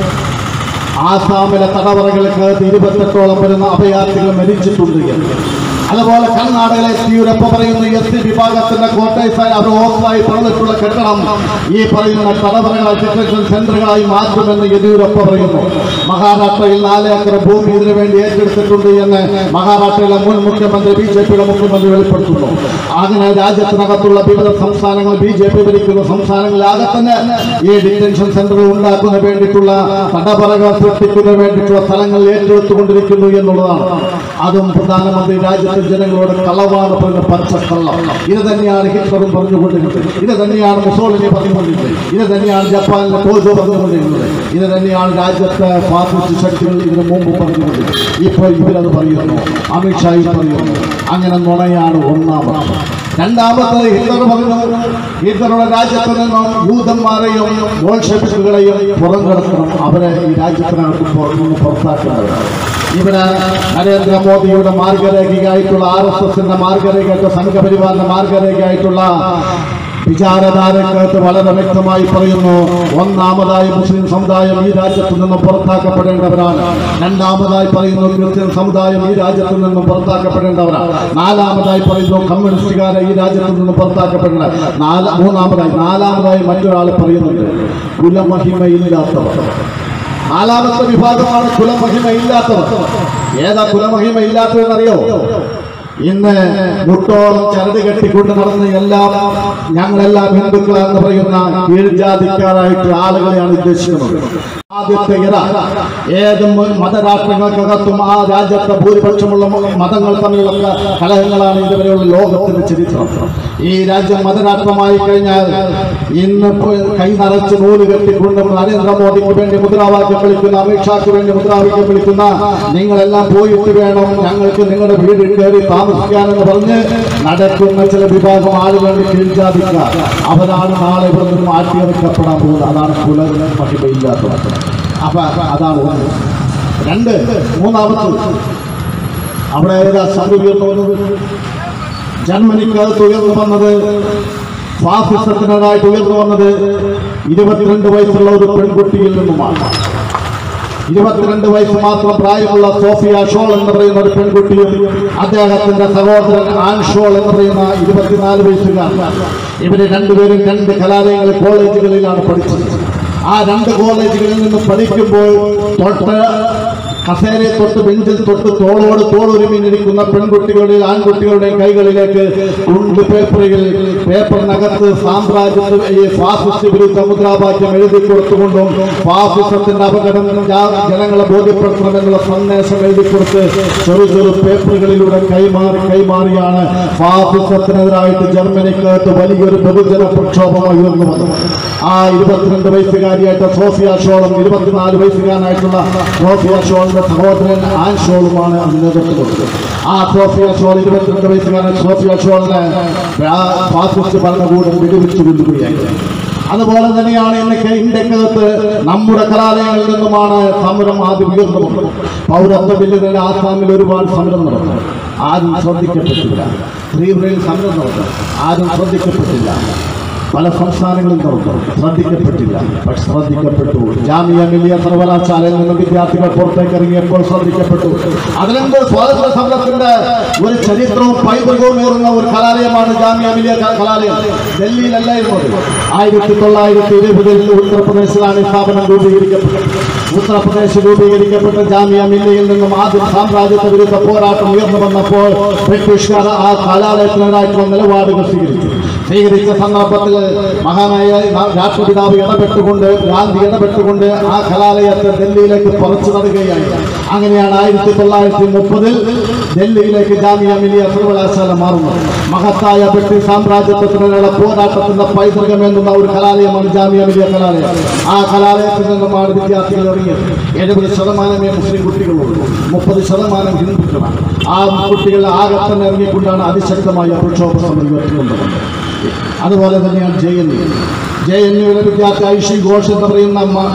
ആസാമിലെ തടവറകൾക്ക് ഇരുപത്തെട്ടോളം വരുന്ന അഭയാർത്ഥികൾ മരിച്ചിട്ടുണ്ട് എന്ന്. അതുപോലെ കർണാടകയിലെ യെദ്യൂരപ്പ പറയുന്ന എസ് സി വിഭാഗത്തിന്റെ കോട്ടേഴ്സായി അവർ ഓഫായി പറഞ്ഞിട്ടുള്ള കെട്ടിടം ഈ പറയുന്ന തടവറകളായി ഡിറ്റൻഷൻ സെന്ററുകളായി മാറ്റുമെന്ന് യെദ്യൂരപ്പ പറയുന്നു മഹാരാഷ്ട്രയിൽ നാല് ഏക്കർ ഭൂമി ഇതിനു വേണ്ടി ഏറ്റെടുത്തിട്ടുണ്ട് എന്ന് മഹാരാഷ്ട്രയിലെ മുൻ മുഖ്യമന്ത്രി ബി ജെ പിയുടെ മുഖ്യമന്ത്രി വെളിപ്പെടുത്തുന്നു അങ്ങനെ രാജ്യത്തിനകത്തുള്ള വിവിധ സംസ്ഥാനങ്ങൾ ബി ജെ പി ഭരിക്കുന്ന സംസ്ഥാനങ്ങളിലാകെ തന്നെ ഈ ഡിറ്റൻഷൻ സെന്ററുകൾ ഉണ്ടാക്കുന്നതിന് വേണ്ടിയിട്ടുള്ള തടവറകൾ സൃഷ്ടിക്കുന്നതിന് വേണ്ടിയിട്ടുള്ള സ്ഥലങ്ങൾ ഏറ്റെടുത്തുകൊണ്ടിരിക്കുന്നു എന്നുള്ളതാണ് അതും പ്രധാനമന്ത്രി രാജ്യത്തെ ജനങ്ങളോട് കളവാണ് പറഞ്ഞ പച്ചക്കള്ളം ഇത് തന്നെയാണ് ഹിറ്റ്ലറും പറഞ്ഞുകൊണ്ടിരുന്നത് ഇത് തന്നെയാണ് മുസോളിനി പറഞ്ഞുകൊണ്ടിരുന്നത് ഇത് തന്നെയാണ് ജപ്പാനിലെ ടോജോ പറഞ്ഞുകൊണ്ടിരുന്നത് ഇത് തന്നെയാണ് രാജ്യത്തെ ഫാസിസ്റ്റ് ശക്തികൾ ഇതിനു മുമ്പ് പറഞ്ഞുകൊണ്ടിരുന്നത് ഇപ്പോൾ ഇവരത് പറയുന്നു അമിത്ഷായി പറയുന്നു അങ്ങനെ നുണയാണ് ഒന്നാമത് രണ്ടാമത്തത് ഹിറ്റ്ലർ പറഞ്ഞു ഹിറ്റ്ലറുടെ രാജ്യത്ത് നിന്നും യൂതന്മാരെയും ബോൾഷെവിക്കുകളെയും പുറംകടത്തണം അവരെ ഈ രാജ്യത്തിനകത്ത് പുറത്തുനിന്ന് പുറത്താക്കേണ്ടതാണ് ഇവിടെ നരേന്ദ്രമോദിയുടെ മാർഗരേഖയായിട്ടുള്ള ആർ എസ് എസിന്റെ മാർഗരേഖ സംഘപരിവാറിന്റെ മാർഗരേഖയായിട്ടുള്ള വിചാരധാരക്കകത്ത് വളരെ വ്യക്തമായി പറയുന്നു ഒന്നാമതായി മുസ്ലിം സമുദായം ഈ രാജ്യത്ത് നിന്നും പുറത്താക്കപ്പെടേണ്ടവരാണ് രണ്ടാമതായി പറയുന്നു ക്രിസ്ത്യൻ സമുദായം ഈ രാജ്യത്ത് നിന്നും പുറത്താക്കപ്പെടേണ്ടവരാണ് നാലാമതായി പറയുന്നു കമ്മ്യൂണിസ്റ്റുകാരെ ഈ രാജ്യത്ത് നിന്നും പുറത്താക്കപ്പെടേണ്ട നാല മൂന്നാമതായി നാലാമതായി മറ്റൊരാൾ പറയുന്നുണ്ട് കുലമഹിമയില്ലാത്തവർ നാലാമത്തെ വിഭാഗമാണ് കുലമഹിമയില്ലാത്തവർ ഏതാ കുലമഹിമയില്ലാത്തതെന്നറിയോ ഇന്ന് മുട്ടോളം ചരട് കെട്ടിക്കൊണ്ട് നടന്ന് എല്ലാം ഞങ്ങളെല്ലാം ഹിന്ദുക്കളാണെന്ന് പറയുന്ന കീഴ്ജാതിക്കാരായിട്ട് ആളുകളെയാണ് ഉദ്ദേശിക്കുന്നത് ആദ്യത്തെ ഇര ഏത് മ- മതരാഷ്ട്രങ്ങൾക്കകത്തും ആ രാജ്യത്തെ ഭൂരിപക്ഷമുള്ള മ- മതങ്ങൾ തമ്മിലുള്ള കലഹങ്ങളാണ് ഇതുവരെയുള്ള ലോകത്തിന്റെ ചരിത്രം ഈ രാജ്യം മതരാഷ്ട്രമായി കഴിഞ്ഞാൽ ഇന്ന് ഇപ്പൊ കൈ നിറച്ച് നൂല് കെട്ടിക്കൊണ്ട് നരേന്ദ്രമോദിക്ക് വേണ്ടി മുദ്രാവാക്യം വിളിക്കുന്ന അമിത്ഷാക്ക് വേണ്ടി മുദ്രാവാക്യം വിളിക്കുന്ന നിങ്ങളെല്ലാം പോയിട്ട് വേണം ഞങ്ങൾക്ക് നിങ്ങളുടെ വീട് കയറി താമസിക്കാനെന്ന് പറഞ്ഞ് നടക്കുന്ന ചില വിഭാഗം ആളുകളുടെ കീഴ്ജാതിക്കാർ അവരാണ് നാളെ ഇവിടെ നിന്ന് മാറ്റിയെടുക്കപ്പെടാൻ പോകുന്നത് അതാണ് കുല മഹിമയില്ലാത്തത് അപ്പൊ അതാണ് ഒന്ന് രണ്ട് മൂന്നാമത്തത് അവിടെ ഏതാ സഭ ഉയർന്നു വന്നത് ജർമ്മനിക്കകത്ത് ഉയർന്നു വന്നത് ഫാസിസത്തിനെതിരായിട്ട് ഉയർന്നു വന്നത് ഇരുപത്തിരണ്ട് വയസ്സുള്ള ഒരു പെൺകുട്ടിയിൽ നിന്നുമാണ് ഇരുപത്തിരണ്ട് വയസ്സ് മാത്രം പ്രായമുള്ള സോഫിയ ഷോൾ എന്ന് പറയുന്ന ഒരു പെൺകുട്ടിയും അദ്ദേഹത്തിന്റെ സഹോദരൻ ആൻ ഷോൾ എന്ന് പറയുന്ന ഇരുപത്തിനാല് വയസ്സുകാരൻ ഇവര് രണ്ടുപേരും രണ്ട് കലാലയങ്ങളിൽ കോളേജുകളിലാണ് പഠിച്ചത് ആ രണ്ട് കോളേജുകളിൽ നിന്ന് പഠിക്കുമ്പോൾ തൊട്ട് കസേരയെ തൊട്ട് ബെഞ്ചിൽ തൊട്ട് തോളോട് തോളൊരുമിനിരിക്കുന്ന പെൺകുട്ടികളുടെ ആൺകുട്ടികളുടെയും കൈകളിലേക്ക് ഉണ്ട് പേപ്പറുകൾ പേപ്പറിനകത്ത് സാമ്രാജ്യത്തിൽ ഈ ഫാസിസ്റ്റ് വിരുദ്ധ മുദ്രാവാക്യം എഴുതി കൊടുത്തുകൊണ്ടും ഫാസിസത്തിന്റെ അപകടം ജാ- ജനങ്ങളെ ബോധ്യപ്പെടുത്തണമെന്നുള്ള സന്ദേശം എഴുതി കൊടുത്ത് ചെറു ചെറു പേപ്പറുകളിലൂടെ കൈമാറി കൈമാറിയാണ് ഫാസിസത്തിനെതിരായിട്ട് ജർമ്മനിക്കകത്ത് വലിയൊരു ബഹുജന പ്രക്ഷോഭം ഉയർന്നു വന്നത് ആ ഇരുപത്തിരണ്ട് വയസ്സുകാരിയായിട്ട് സോഫിയ ഷോളും ഇരുപത്തിനാല് വയസ്സുകാരനായിട്ടുള്ള സോഫിയ ഷോളിന്റെ സഹോദരൻ ആൻ ഷോളുമാണ് അതിന് നേതൃത്വം കൊടുത്തത് ആ സോഫിയ ഷോൾ ഇരുപത്തിരണ്ട് വയസ്സുകാരൻ സോഫിയ ഷോളിനെ ആ ഫാസിസ്റ്റ് ഭരണകൂടം വെടിവെച്ച് കൊല്ലുകയായി അതുപോലെ തന്നെയാണ് ഇന്നൊക്കെ ഇന്ത്യക്കകത്ത് നമ്മുടെ കലാലയങ്ങളിൽ നിന്നുമാണ് സമരം ആദ്യം ഉയർന്നു വന്നത് പൗരത്വ ബില്ലിനെതിരെ ആസാമിൽ ഒരുപാട് സമരം നടന്നു ആരും ശ്രദ്ധിക്കപ്പെട്ടില്ല ത്രിപുരയിൽ സമരം നടന്നു ആരും ശ്രദ്ധിക്കപ്പെട്ടില്ല പല സംസ്ഥാനങ്ങളും നടന്നു ശ്രദ്ധിക്കപ്പെട്ടില്ല പക്ഷെ ശ്രദ്ധിക്കപ്പെട്ടു ജാമിയ മിലിയ സർവകലാശാലയിൽ നിന്ന് വിദ്യാർത്ഥികൾ പുറത്തേക്ക് ഇറങ്ങിയപ്പോൾ ശ്രദ്ധിക്കപ്പെട്ടു അതിലെന്ത് സ്വാതന്ത്ര്യ സമരത്തിന്റെ ഒരു ചരിത്രവും പൈതൃകവും ഏറുന്ന ഒരു കലാലയമാണ് ജാമിയ മിലിയ ക- കലാലയം ഡൽഹിയിലല്ലായിരുന്നത് ആയിരത്തി തൊള്ളായിരത്തി ഇരുപതിൽ ഉത്തർപ്രദേശിലാണ് ഈ സ്ഥാപനം രൂപീകരിക്കപ്പെട്ടത് ഉത്തർപ്രദേശ് രൂപീകരിക്കപ്പെട്ട ജാമിയ മില്ലയിൽ നിന്നും ആദ്യം സാമ്രാജ്യത്വ വിരുദ്ധ പോരാട്ടം ഉയർന്നു വന്നപ്പോൾ ബ്രിട്ടീഷുകാർ ആ കലാലയത്തിനെതിരായിട്ടുള്ള നിലപാടുകൾ സ്വീകരിച്ചു സ്വീകരിച്ച സന്ദർഭത്തിൽ മഹാനായ നാ- രാഷ്ട്രപിതാവ് ഇടപെട്ടുകൊണ്ട് ഗാന്ധി ഇടപെട്ടുകൊണ്ട് ആ കലാലയത്തെ ഡൽഹിയിലേക്ക് പറിച്ചു നടുകയായി അങ്ങനെയാണ് ആയിരത്തി തൊള്ളായിരത്തി മുപ്പതിൽ ഡൽഹിയിലേക്ക് ജാമിയ മിലിയ സർവകലാശാല മാറുന്നത് മഹത്തായ ബ്രിട്ടീഷ് സാമ്രാജ്യത്വത്തിനുള്ള പോരാട്ടത്തിന്റെ പൈതൃകം എന്നുന്ന ഒരു കലാലയമാണ് ജാമിയ മിലിയ കലാലയം ആ കലാലയത്തിൽ നിന്നുമാണ് വിദ്യാർത്ഥികൾ ഇറങ്ങിയത് എഴുപത് ശതമാനമേ മുസ്ലിം കുട്ടികളുള്ളൂ മുപ്പത് ശതമാനം ഹിന്ദുക്കളാണ് ആ കുട്ടികൾ ആകെ തന്നെ ഇറങ്ങിക്കൊണ്ടാണ് അതിശക്തമായ പ്രക്ഷോഭ സമരം ഉയർത്തിക്കൊണ്ടത് അതുപോലെ തന്നെയാണ് J N U J N യുവിലെ വിദ്യാർത്ഥി ഐഷി ഘോഷ് എന്ന് പറയുന്ന മ-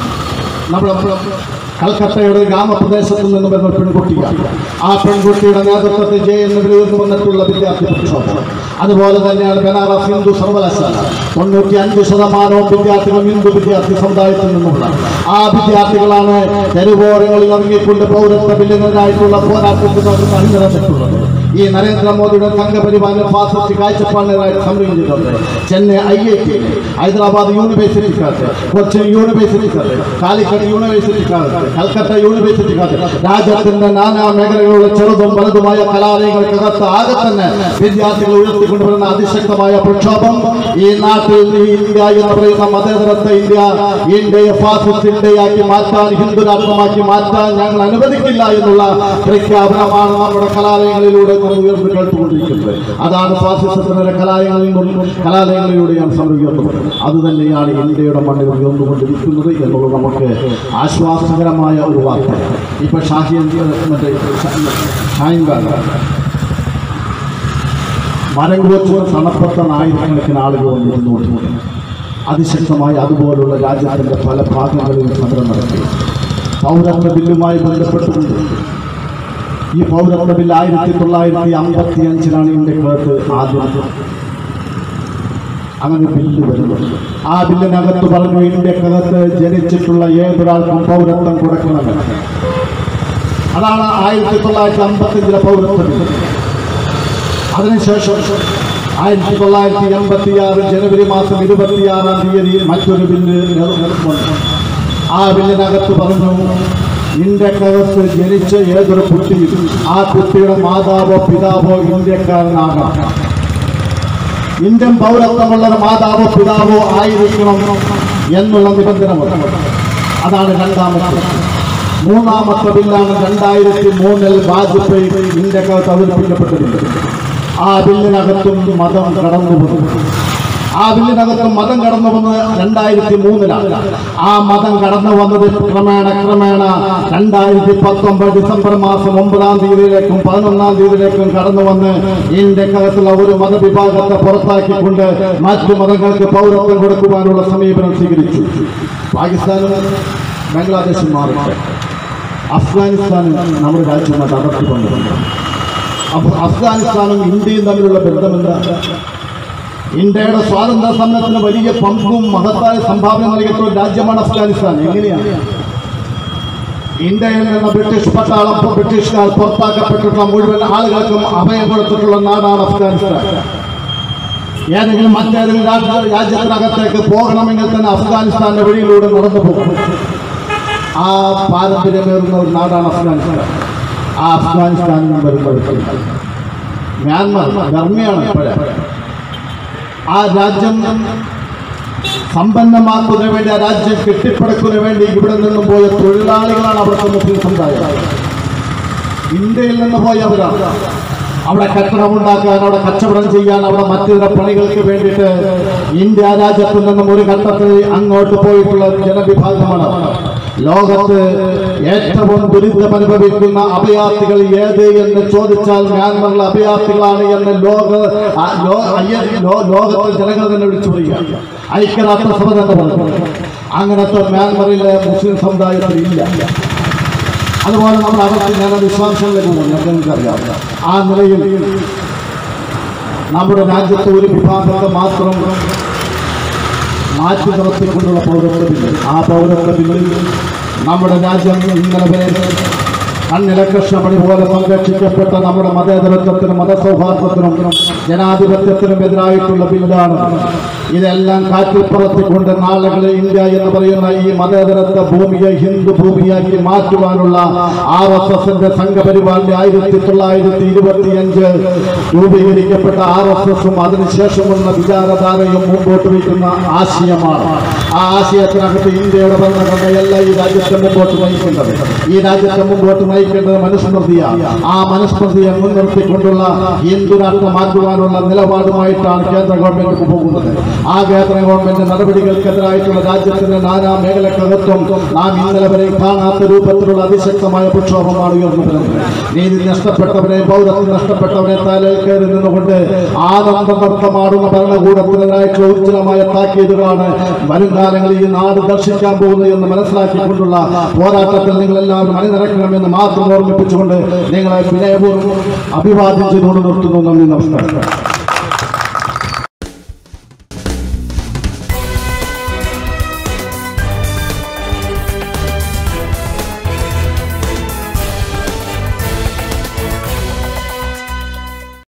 നമ്മുടെ കൽക്കട്ടയുടെ ഒരു ഗ്രാമപ്രദേശത്ത് നിന്ന് വരുന്ന ഒരു പെൺകുട്ടിയാണ് ആ പെൺകുട്ടിയുടെ നേതൃത്വത്തിൽ ജെ എന്ന് ഉയർന്നു വന്നിട്ടുള്ള വിദ്യാർത്ഥി പ്രക്ഷോഭം അതുപോലെ തന്നെയാണ് ബനാറസ് ഹിന്ദു സർവകലാശാല തൊണ്ണൂറ്റി അഞ്ച് ശതമാനവും വിദ്യാർത്ഥികൾ ഹിന്ദു വിദ്യാർത്ഥി സമുദായത്തിൽ നിന്നുള്ള ആ വിദ്യാർത്ഥികളാണ് തെരുവോരങ്ങളിൽ ഇറങ്ങിക്കൊണ്ട് പൗരത്വ ബില്ലിനെതിരായിട്ടുള്ള പോരാട്ടത്തിൽ അവർ അണിനിരന്നിട്ടുള്ളത് ഈ നരേന്ദ്രമോദിയുടെ സംഘപരിവാറിന്റെ ഫാസിസ്റ്റ് കാഴ്ചപ്പാടിനെതിരായിട്ട് സമരം ചെയ്തിട്ടുണ്ട് Chennai I I T Hyderabad യൂണിവേഴ്സിറ്റിക്കാർക്ക് കൊച്ചിൻ യൂണിവേഴ്സിറ്റിക്കാർക്ക് കാലിക്കറ്റ് യൂണിവേഴ്സിറ്റിക്കാർക്ക് കൽക്കട്ട യൂണിവേഴ്സിറ്റിക്കാർക്ക് രാജ്യത്തിന്റെ നാനാ മേഖലകളിലുള്ള ചെറുതും വലുതുമായ കലാലയങ്ങൾക്കകത്ത് ആകെ തന്നെ വിദ്യാർത്ഥികൾ ഉയർത്തിക്കൊണ്ടുവരുന്ന അതിശക്തമായ പ്രക്ഷോഭം ഈ നാട്ടിൽ ഈ ഇന്ത്യ എന്ന് പറയുന്ന മതേതരത്വ ഇന്ത്യ ഇന്ത്യയെ ഫാസിസ്റ്റ് ഇന്ത്യയാക്കി മാറ്റാൻ ഹിന്ദു രാഷ്ട്രമാക്കി മാറ്റാൻ ഞങ്ങൾ അനുവദിക്കില്ല എന്നുള്ള പ്രഖ്യാപനമാണ് നമ്മുടെ കലാലയങ്ങളിലൂടെ നമ്മൾ ഉയർന്നു കേട്ടുകൊണ്ടിരിക്കുന്നത് അതാണ് ഫാസിസത്തിന്റെ കലാലയങ്ങളിൽ നിന്നും കലാലയങ്ങളിലൂടെയാണ് സമരം ഉയർന്നത് അത് തന്നെയാണ് ഇന്ത്യയുടെ മണ്ണിൽ ഉയർന്നുകൊണ്ടിരിക്കുന്നത് എന്നുള്ളത് നമുക്ക് ആശ്വാസകരമായ ഒരു വാർത്ത ഇപ്പൊ ഷാഹിയൻ മറ്റേ ഷാഹിൻബാഗ് മരം വെച്ച് തണുപ്പത്ത ആയിരക്കണക്കിന് ആളുകൾ വന്നിരുന്നു അതിശക്തമായി അതുപോലുള്ള രാജ്യത്തിന്റെ പല ഭാഗങ്ങളിലും സമരം നടത്തി പൗരത്വ ബില്ലുമായി ബന്ധപ്പെട്ടുകൊണ്ട് ഈ പൗരത്വ ബില്ല് ആയിരത്തി തൊള്ളായിരത്തി അമ്പത്തി അഞ്ചിലാണ് ഇന്ത്യക്കകത്ത് ആദ്യം അങ്ങനെ ബില്ല് വരുന്നത് ആ ബില്ലിനകത്ത് പറഞ്ഞു ഇന്ത്യക്കകത്ത് ജനിച്ചിട്ടുള്ള ഏതൊരാൾക്കും പൗരത്വം കൊടുക്കണമെന്ന് അതാണ് ആയിരത്തി തൊള്ളായിരത്തി അമ്പത്തഞ്ചിലെ പൗരത്വ ബില്ല് അതിനുശേഷം ആയിരത്തി തൊള്ളായിരത്തി എൺപത്തി ആറ് ജനുവരി മാസം ഇരുപത്തിയാറാം തീയതി മറ്റൊരു ബില്ല് നിലനിൽക്കുന്നു ആ ബില്ലിനകത്ത് പറഞ്ഞു ഇന്ത്യക്കകത്ത് ജനിച്ച ഏതൊരു കുട്ടിയും ആ കുട്ടിയുടെ മാതാവോ പിതാവോ ഇന്ത്യക്കാരനാകാം ഇന്ത്യൻ പൗരത്വമുള്ള ഒരു മാതാവോ പിതാവോ ആയിരിക്കണം എന്നുള്ള നിബന്ധന വന്നു. അതാണ് രണ്ടാമത്തെ മൂന്നാമത്തെ ബില്ലാണ് രണ്ടായിരത്തി മൂന്നിൽ വാജ്പേയി ഇന്ത്യക്കകത്ത് അവതരിപ്പിക്കപ്പെട്ടത് ആ ബില്ലിനകത്തും മതം കടന്നു വന്നു ആ ബില്ലിനകത്ത് മതം കടന്നു വന്നത് രണ്ടായിരത്തി മൂന്നിലാണ് ആ മതം കടന്നു വന്നത് ക്രമേണ ക്രമേണ രണ്ടായിരത്തി പത്തൊമ്പത് ഡിസംബർ മാസം ഒമ്പതാം തീയതിയിലേക്കും പതിനൊന്നാം തീയതിയിലേക്കും കടന്നു വന്ന് ഇന്ത്യക്കകത്തുള്ള ഒരു മതവിഭാഗത്തെ പുറത്താക്കിക്കൊണ്ട് മറ്റു മതങ്ങൾക്ക് പൗരത്വം കൊടുക്കുവാനുള്ള സമീപനം സ്വീകരിച്ചു പാകിസ്ഥാനും ബംഗ്ലാദേശും മാറി അഫ്ഗാനിസ്ഥാനും നമ്മുടെ രാജ്യവുമായിട്ട് അതിർത്തി പങ്കിടുന്നു അപ്പോൾ അഫ്ഗാനിസ്ഥാനും ഇന്ത്യയും തമ്മിലുള്ള ബന്ധം എന്താ ഇന്ത്യയുടെ സ്വാതന്ത്ര്യ സമരത്തിന് വലിയ പങ്കും മഹത്തായ സംഭാവന നൽകിയിട്ടുള്ള ഒരു രാജ്യമാണ് അഫ്ഗാനിസ്ഥാൻ എങ്ങനെയാണ് ഇന്ത്യയിൽ നിന്ന് ബ്രിട്ടീഷ് പട്ടാളം ബ്രിട്ടീഷുകാർ പുറത്താക്കപ്പെട്ടിട്ടുള്ള മുഴുവൻ ആളുകൾക്കും അഭയം കൊടുത്തിട്ടുള്ള നാടാണ് അഫ്ഗാനിസ്ഥാൻ ഏതെങ്കിലും മറ്റേതെങ്കിലും രാജ്യ- രാജ്യത്തിനകത്തേക്ക് പോകണമെങ്കിൽ തന്നെ അഫ്ഗാനിസ്ഥാന്റെ വഴിയിലൂടെ നടന്നു പോകും ആ പാരമ്പര്യമേറുന്ന ഒരു നാടാണ് അഫ്ഗാനിസ്ഥാൻ ആ അഫ്ഗാനിസ്ഥാനിൽ നിന്ന് വരുമ്പോൾ മ്യാൻമാർ ബർമയാണ് ഇപ്പോഴേ ആ രാജ്യം സമ്പന്നമാക്കുന്നതിന് വേണ്ടി ആ രാജ്യം കെട്ടിപ്പടുക്കുന്നതിന് വേണ്ടി ഇവിടെ നിന്നും പോയ തൊഴിലാളികളാണ് അവിടുത്തെ മുസ്ലിം സമുദായം ഇന്ത്യയിൽ നിന്ന് പോയവരാണ് അവിടെ കെട്ടിടമുണ്ടാക്കാൻ അവിടെ കച്ചവടം ചെയ്യാൻ അവിടെ മറ്റു ചില പണികൾക്ക് വേണ്ടിയിട്ട് ഇന്ത്യ രാജ്യത്തിൽ നിന്നും ഒരു ഘട്ടത്തിൽ അങ്ങോട്ട് പോയിട്ടുള്ള ജനവിഭാഗമാണ് ലോകത്ത് ഏറ്റവും ദുരിതം അനുഭവിക്കുന്ന അഭയാർത്ഥികൾ ഏത് എന്ന് ചോദിച്ചാൽ മ്യാൻമറിലെ അഭയാർത്ഥികളാണ് എന്ന് ലോക ആ ലോ- അയ്യ- ലോ- ലോകത്തെ ജനങ്ങൾ തന്നെ വിളിച്ചു പറയുക ഐക്യരാഷ്ട്രസഭ തന്നെ പറഞ്ഞു അങ്ങനത്തെ മ്യാൻമറിലെ മുസ്ലിം സമുദായത്തിൽ ഇല്ല അതുപോലെ നമ്മൾ അവർക്ക് ഞാൻ വിശ്വാസങ്ങളിലേക്ക് പോകുന്നു നിങ്ങൾക്കറിയാം ആ നിലയിൽ നമ്മുടെ രാജ്യത്തെ ഒരു വിഭാഗത്തെ മാത്രം മാറ്റി നിർത്തിക്കൊണ്ടുള്ള പൗരത്വ ബില്ല് ആ പൗരത്വ ബില്ലിൽ നമ്മുടെ രാജ്യം ഇന്നലെ വരെ കണ്ണിലെ കൃഷ്ണമണി പോലെ സംരക്ഷിക്കപ്പെട്ട നമ്മുടെ മതേതരത്വത്തിനും മതസൗഹാർദ്ദത്തിനും ജനാധിപത്യത്തിനും എതിരായിട്ടുള്ള ബില്ലാണ് ഇതെല്ലാം കാറ്റിൽ പറത്തിക്കൊണ്ട് നാളുകളിൽ ഇന്ത്യ എന്ന് പറയുന്ന ഈ മതേതരത്വ ഭൂമിയെ ഹിന്ദു ഭൂമിയാക്കി മാറ്റുവാനുള്ള ആർ എസ് എസിന്റെ സംഘപരിവാറിന്റെ ആയിരത്തി തൊള്ളായിരത്തി ഇരുപത്തിയഞ്ച് രൂപീകരിക്കപ്പെട്ട ആർ എസ് എസും അതിനുശേഷമുള്ള വിചാരധാരയും മുമ്പോട്ട് വയ്ക്കുന്ന ആശയമാണ് ആ ആശയത്തിനകത്ത് ഇന്ത്യയുടെ ഭരണഘടനയല്ല ഈ രാജ്യത്തെ മുമ്പോട്ട് നയിക്കേണ്ടത് ഈ രാജ്യത്തെ മുമ്പോട്ട് നയിക്കേണ്ടത് മനുസ്മൃതിയാണ് ആ മനുസ്മൃതിയെ മുൻനിർത്തിക്കൊണ്ടുള്ള ഹിന്ദു രാഷ്ട്രമാക്കുവാനുള്ള നിലപാടുമായിട്ടാണ് കേന്ദ്ര ഗവൺമെന്റ് പോകുന്നത് ആ കേന്ദ്ര ഗവൺമെന്റ് നടപടികൾക്കെതിരായിട്ടുള്ള രാജ്യത്തിന്റെ നാനാ മേഖലക്കകത്തും നാം ഇന്നലെ വരെ കാണാത്ത രൂപത്തിലുള്ള അതിശക്തമായ പ്രക്ഷോഭമാണ് ഉയർന്നു വരുന്നത് നീതി നഷ്ടപ്പെട്ടവരെ പൗരത്വം നഷ്ടപ്പെട്ടവരെ തലയിൽ കയറി നിന്നുകൊണ്ട് ആനന്ദ നൃത്തമാടുന്ന ഭരണകൂടത്തിനെതിരായിട്ടുള്ള ഉജ്ജ്വലമായ താക്കീതുകളാണ് വരും കാലങ്ങളിൽ ഈ നാട് ദർശിക്കാൻ പോകുന്നത് എന്ന് മനസ്സിലാക്കിക്കൊണ്ടുള്ള പോരാട്ടത്തിൽ നിങ്ങൾ എല്ലാവരും അണിനിരക്കണമെന്ന് മാത്രം ഓർമ്മിപ്പിച്ചുകൊണ്ട് നിങ്ങളെ വിനയപൂർവ്വം അഭിവാദ്യം ചെയ്തുകൊണ്ട് നിർത്തുന്നു നന്ദി നമസ്കാരം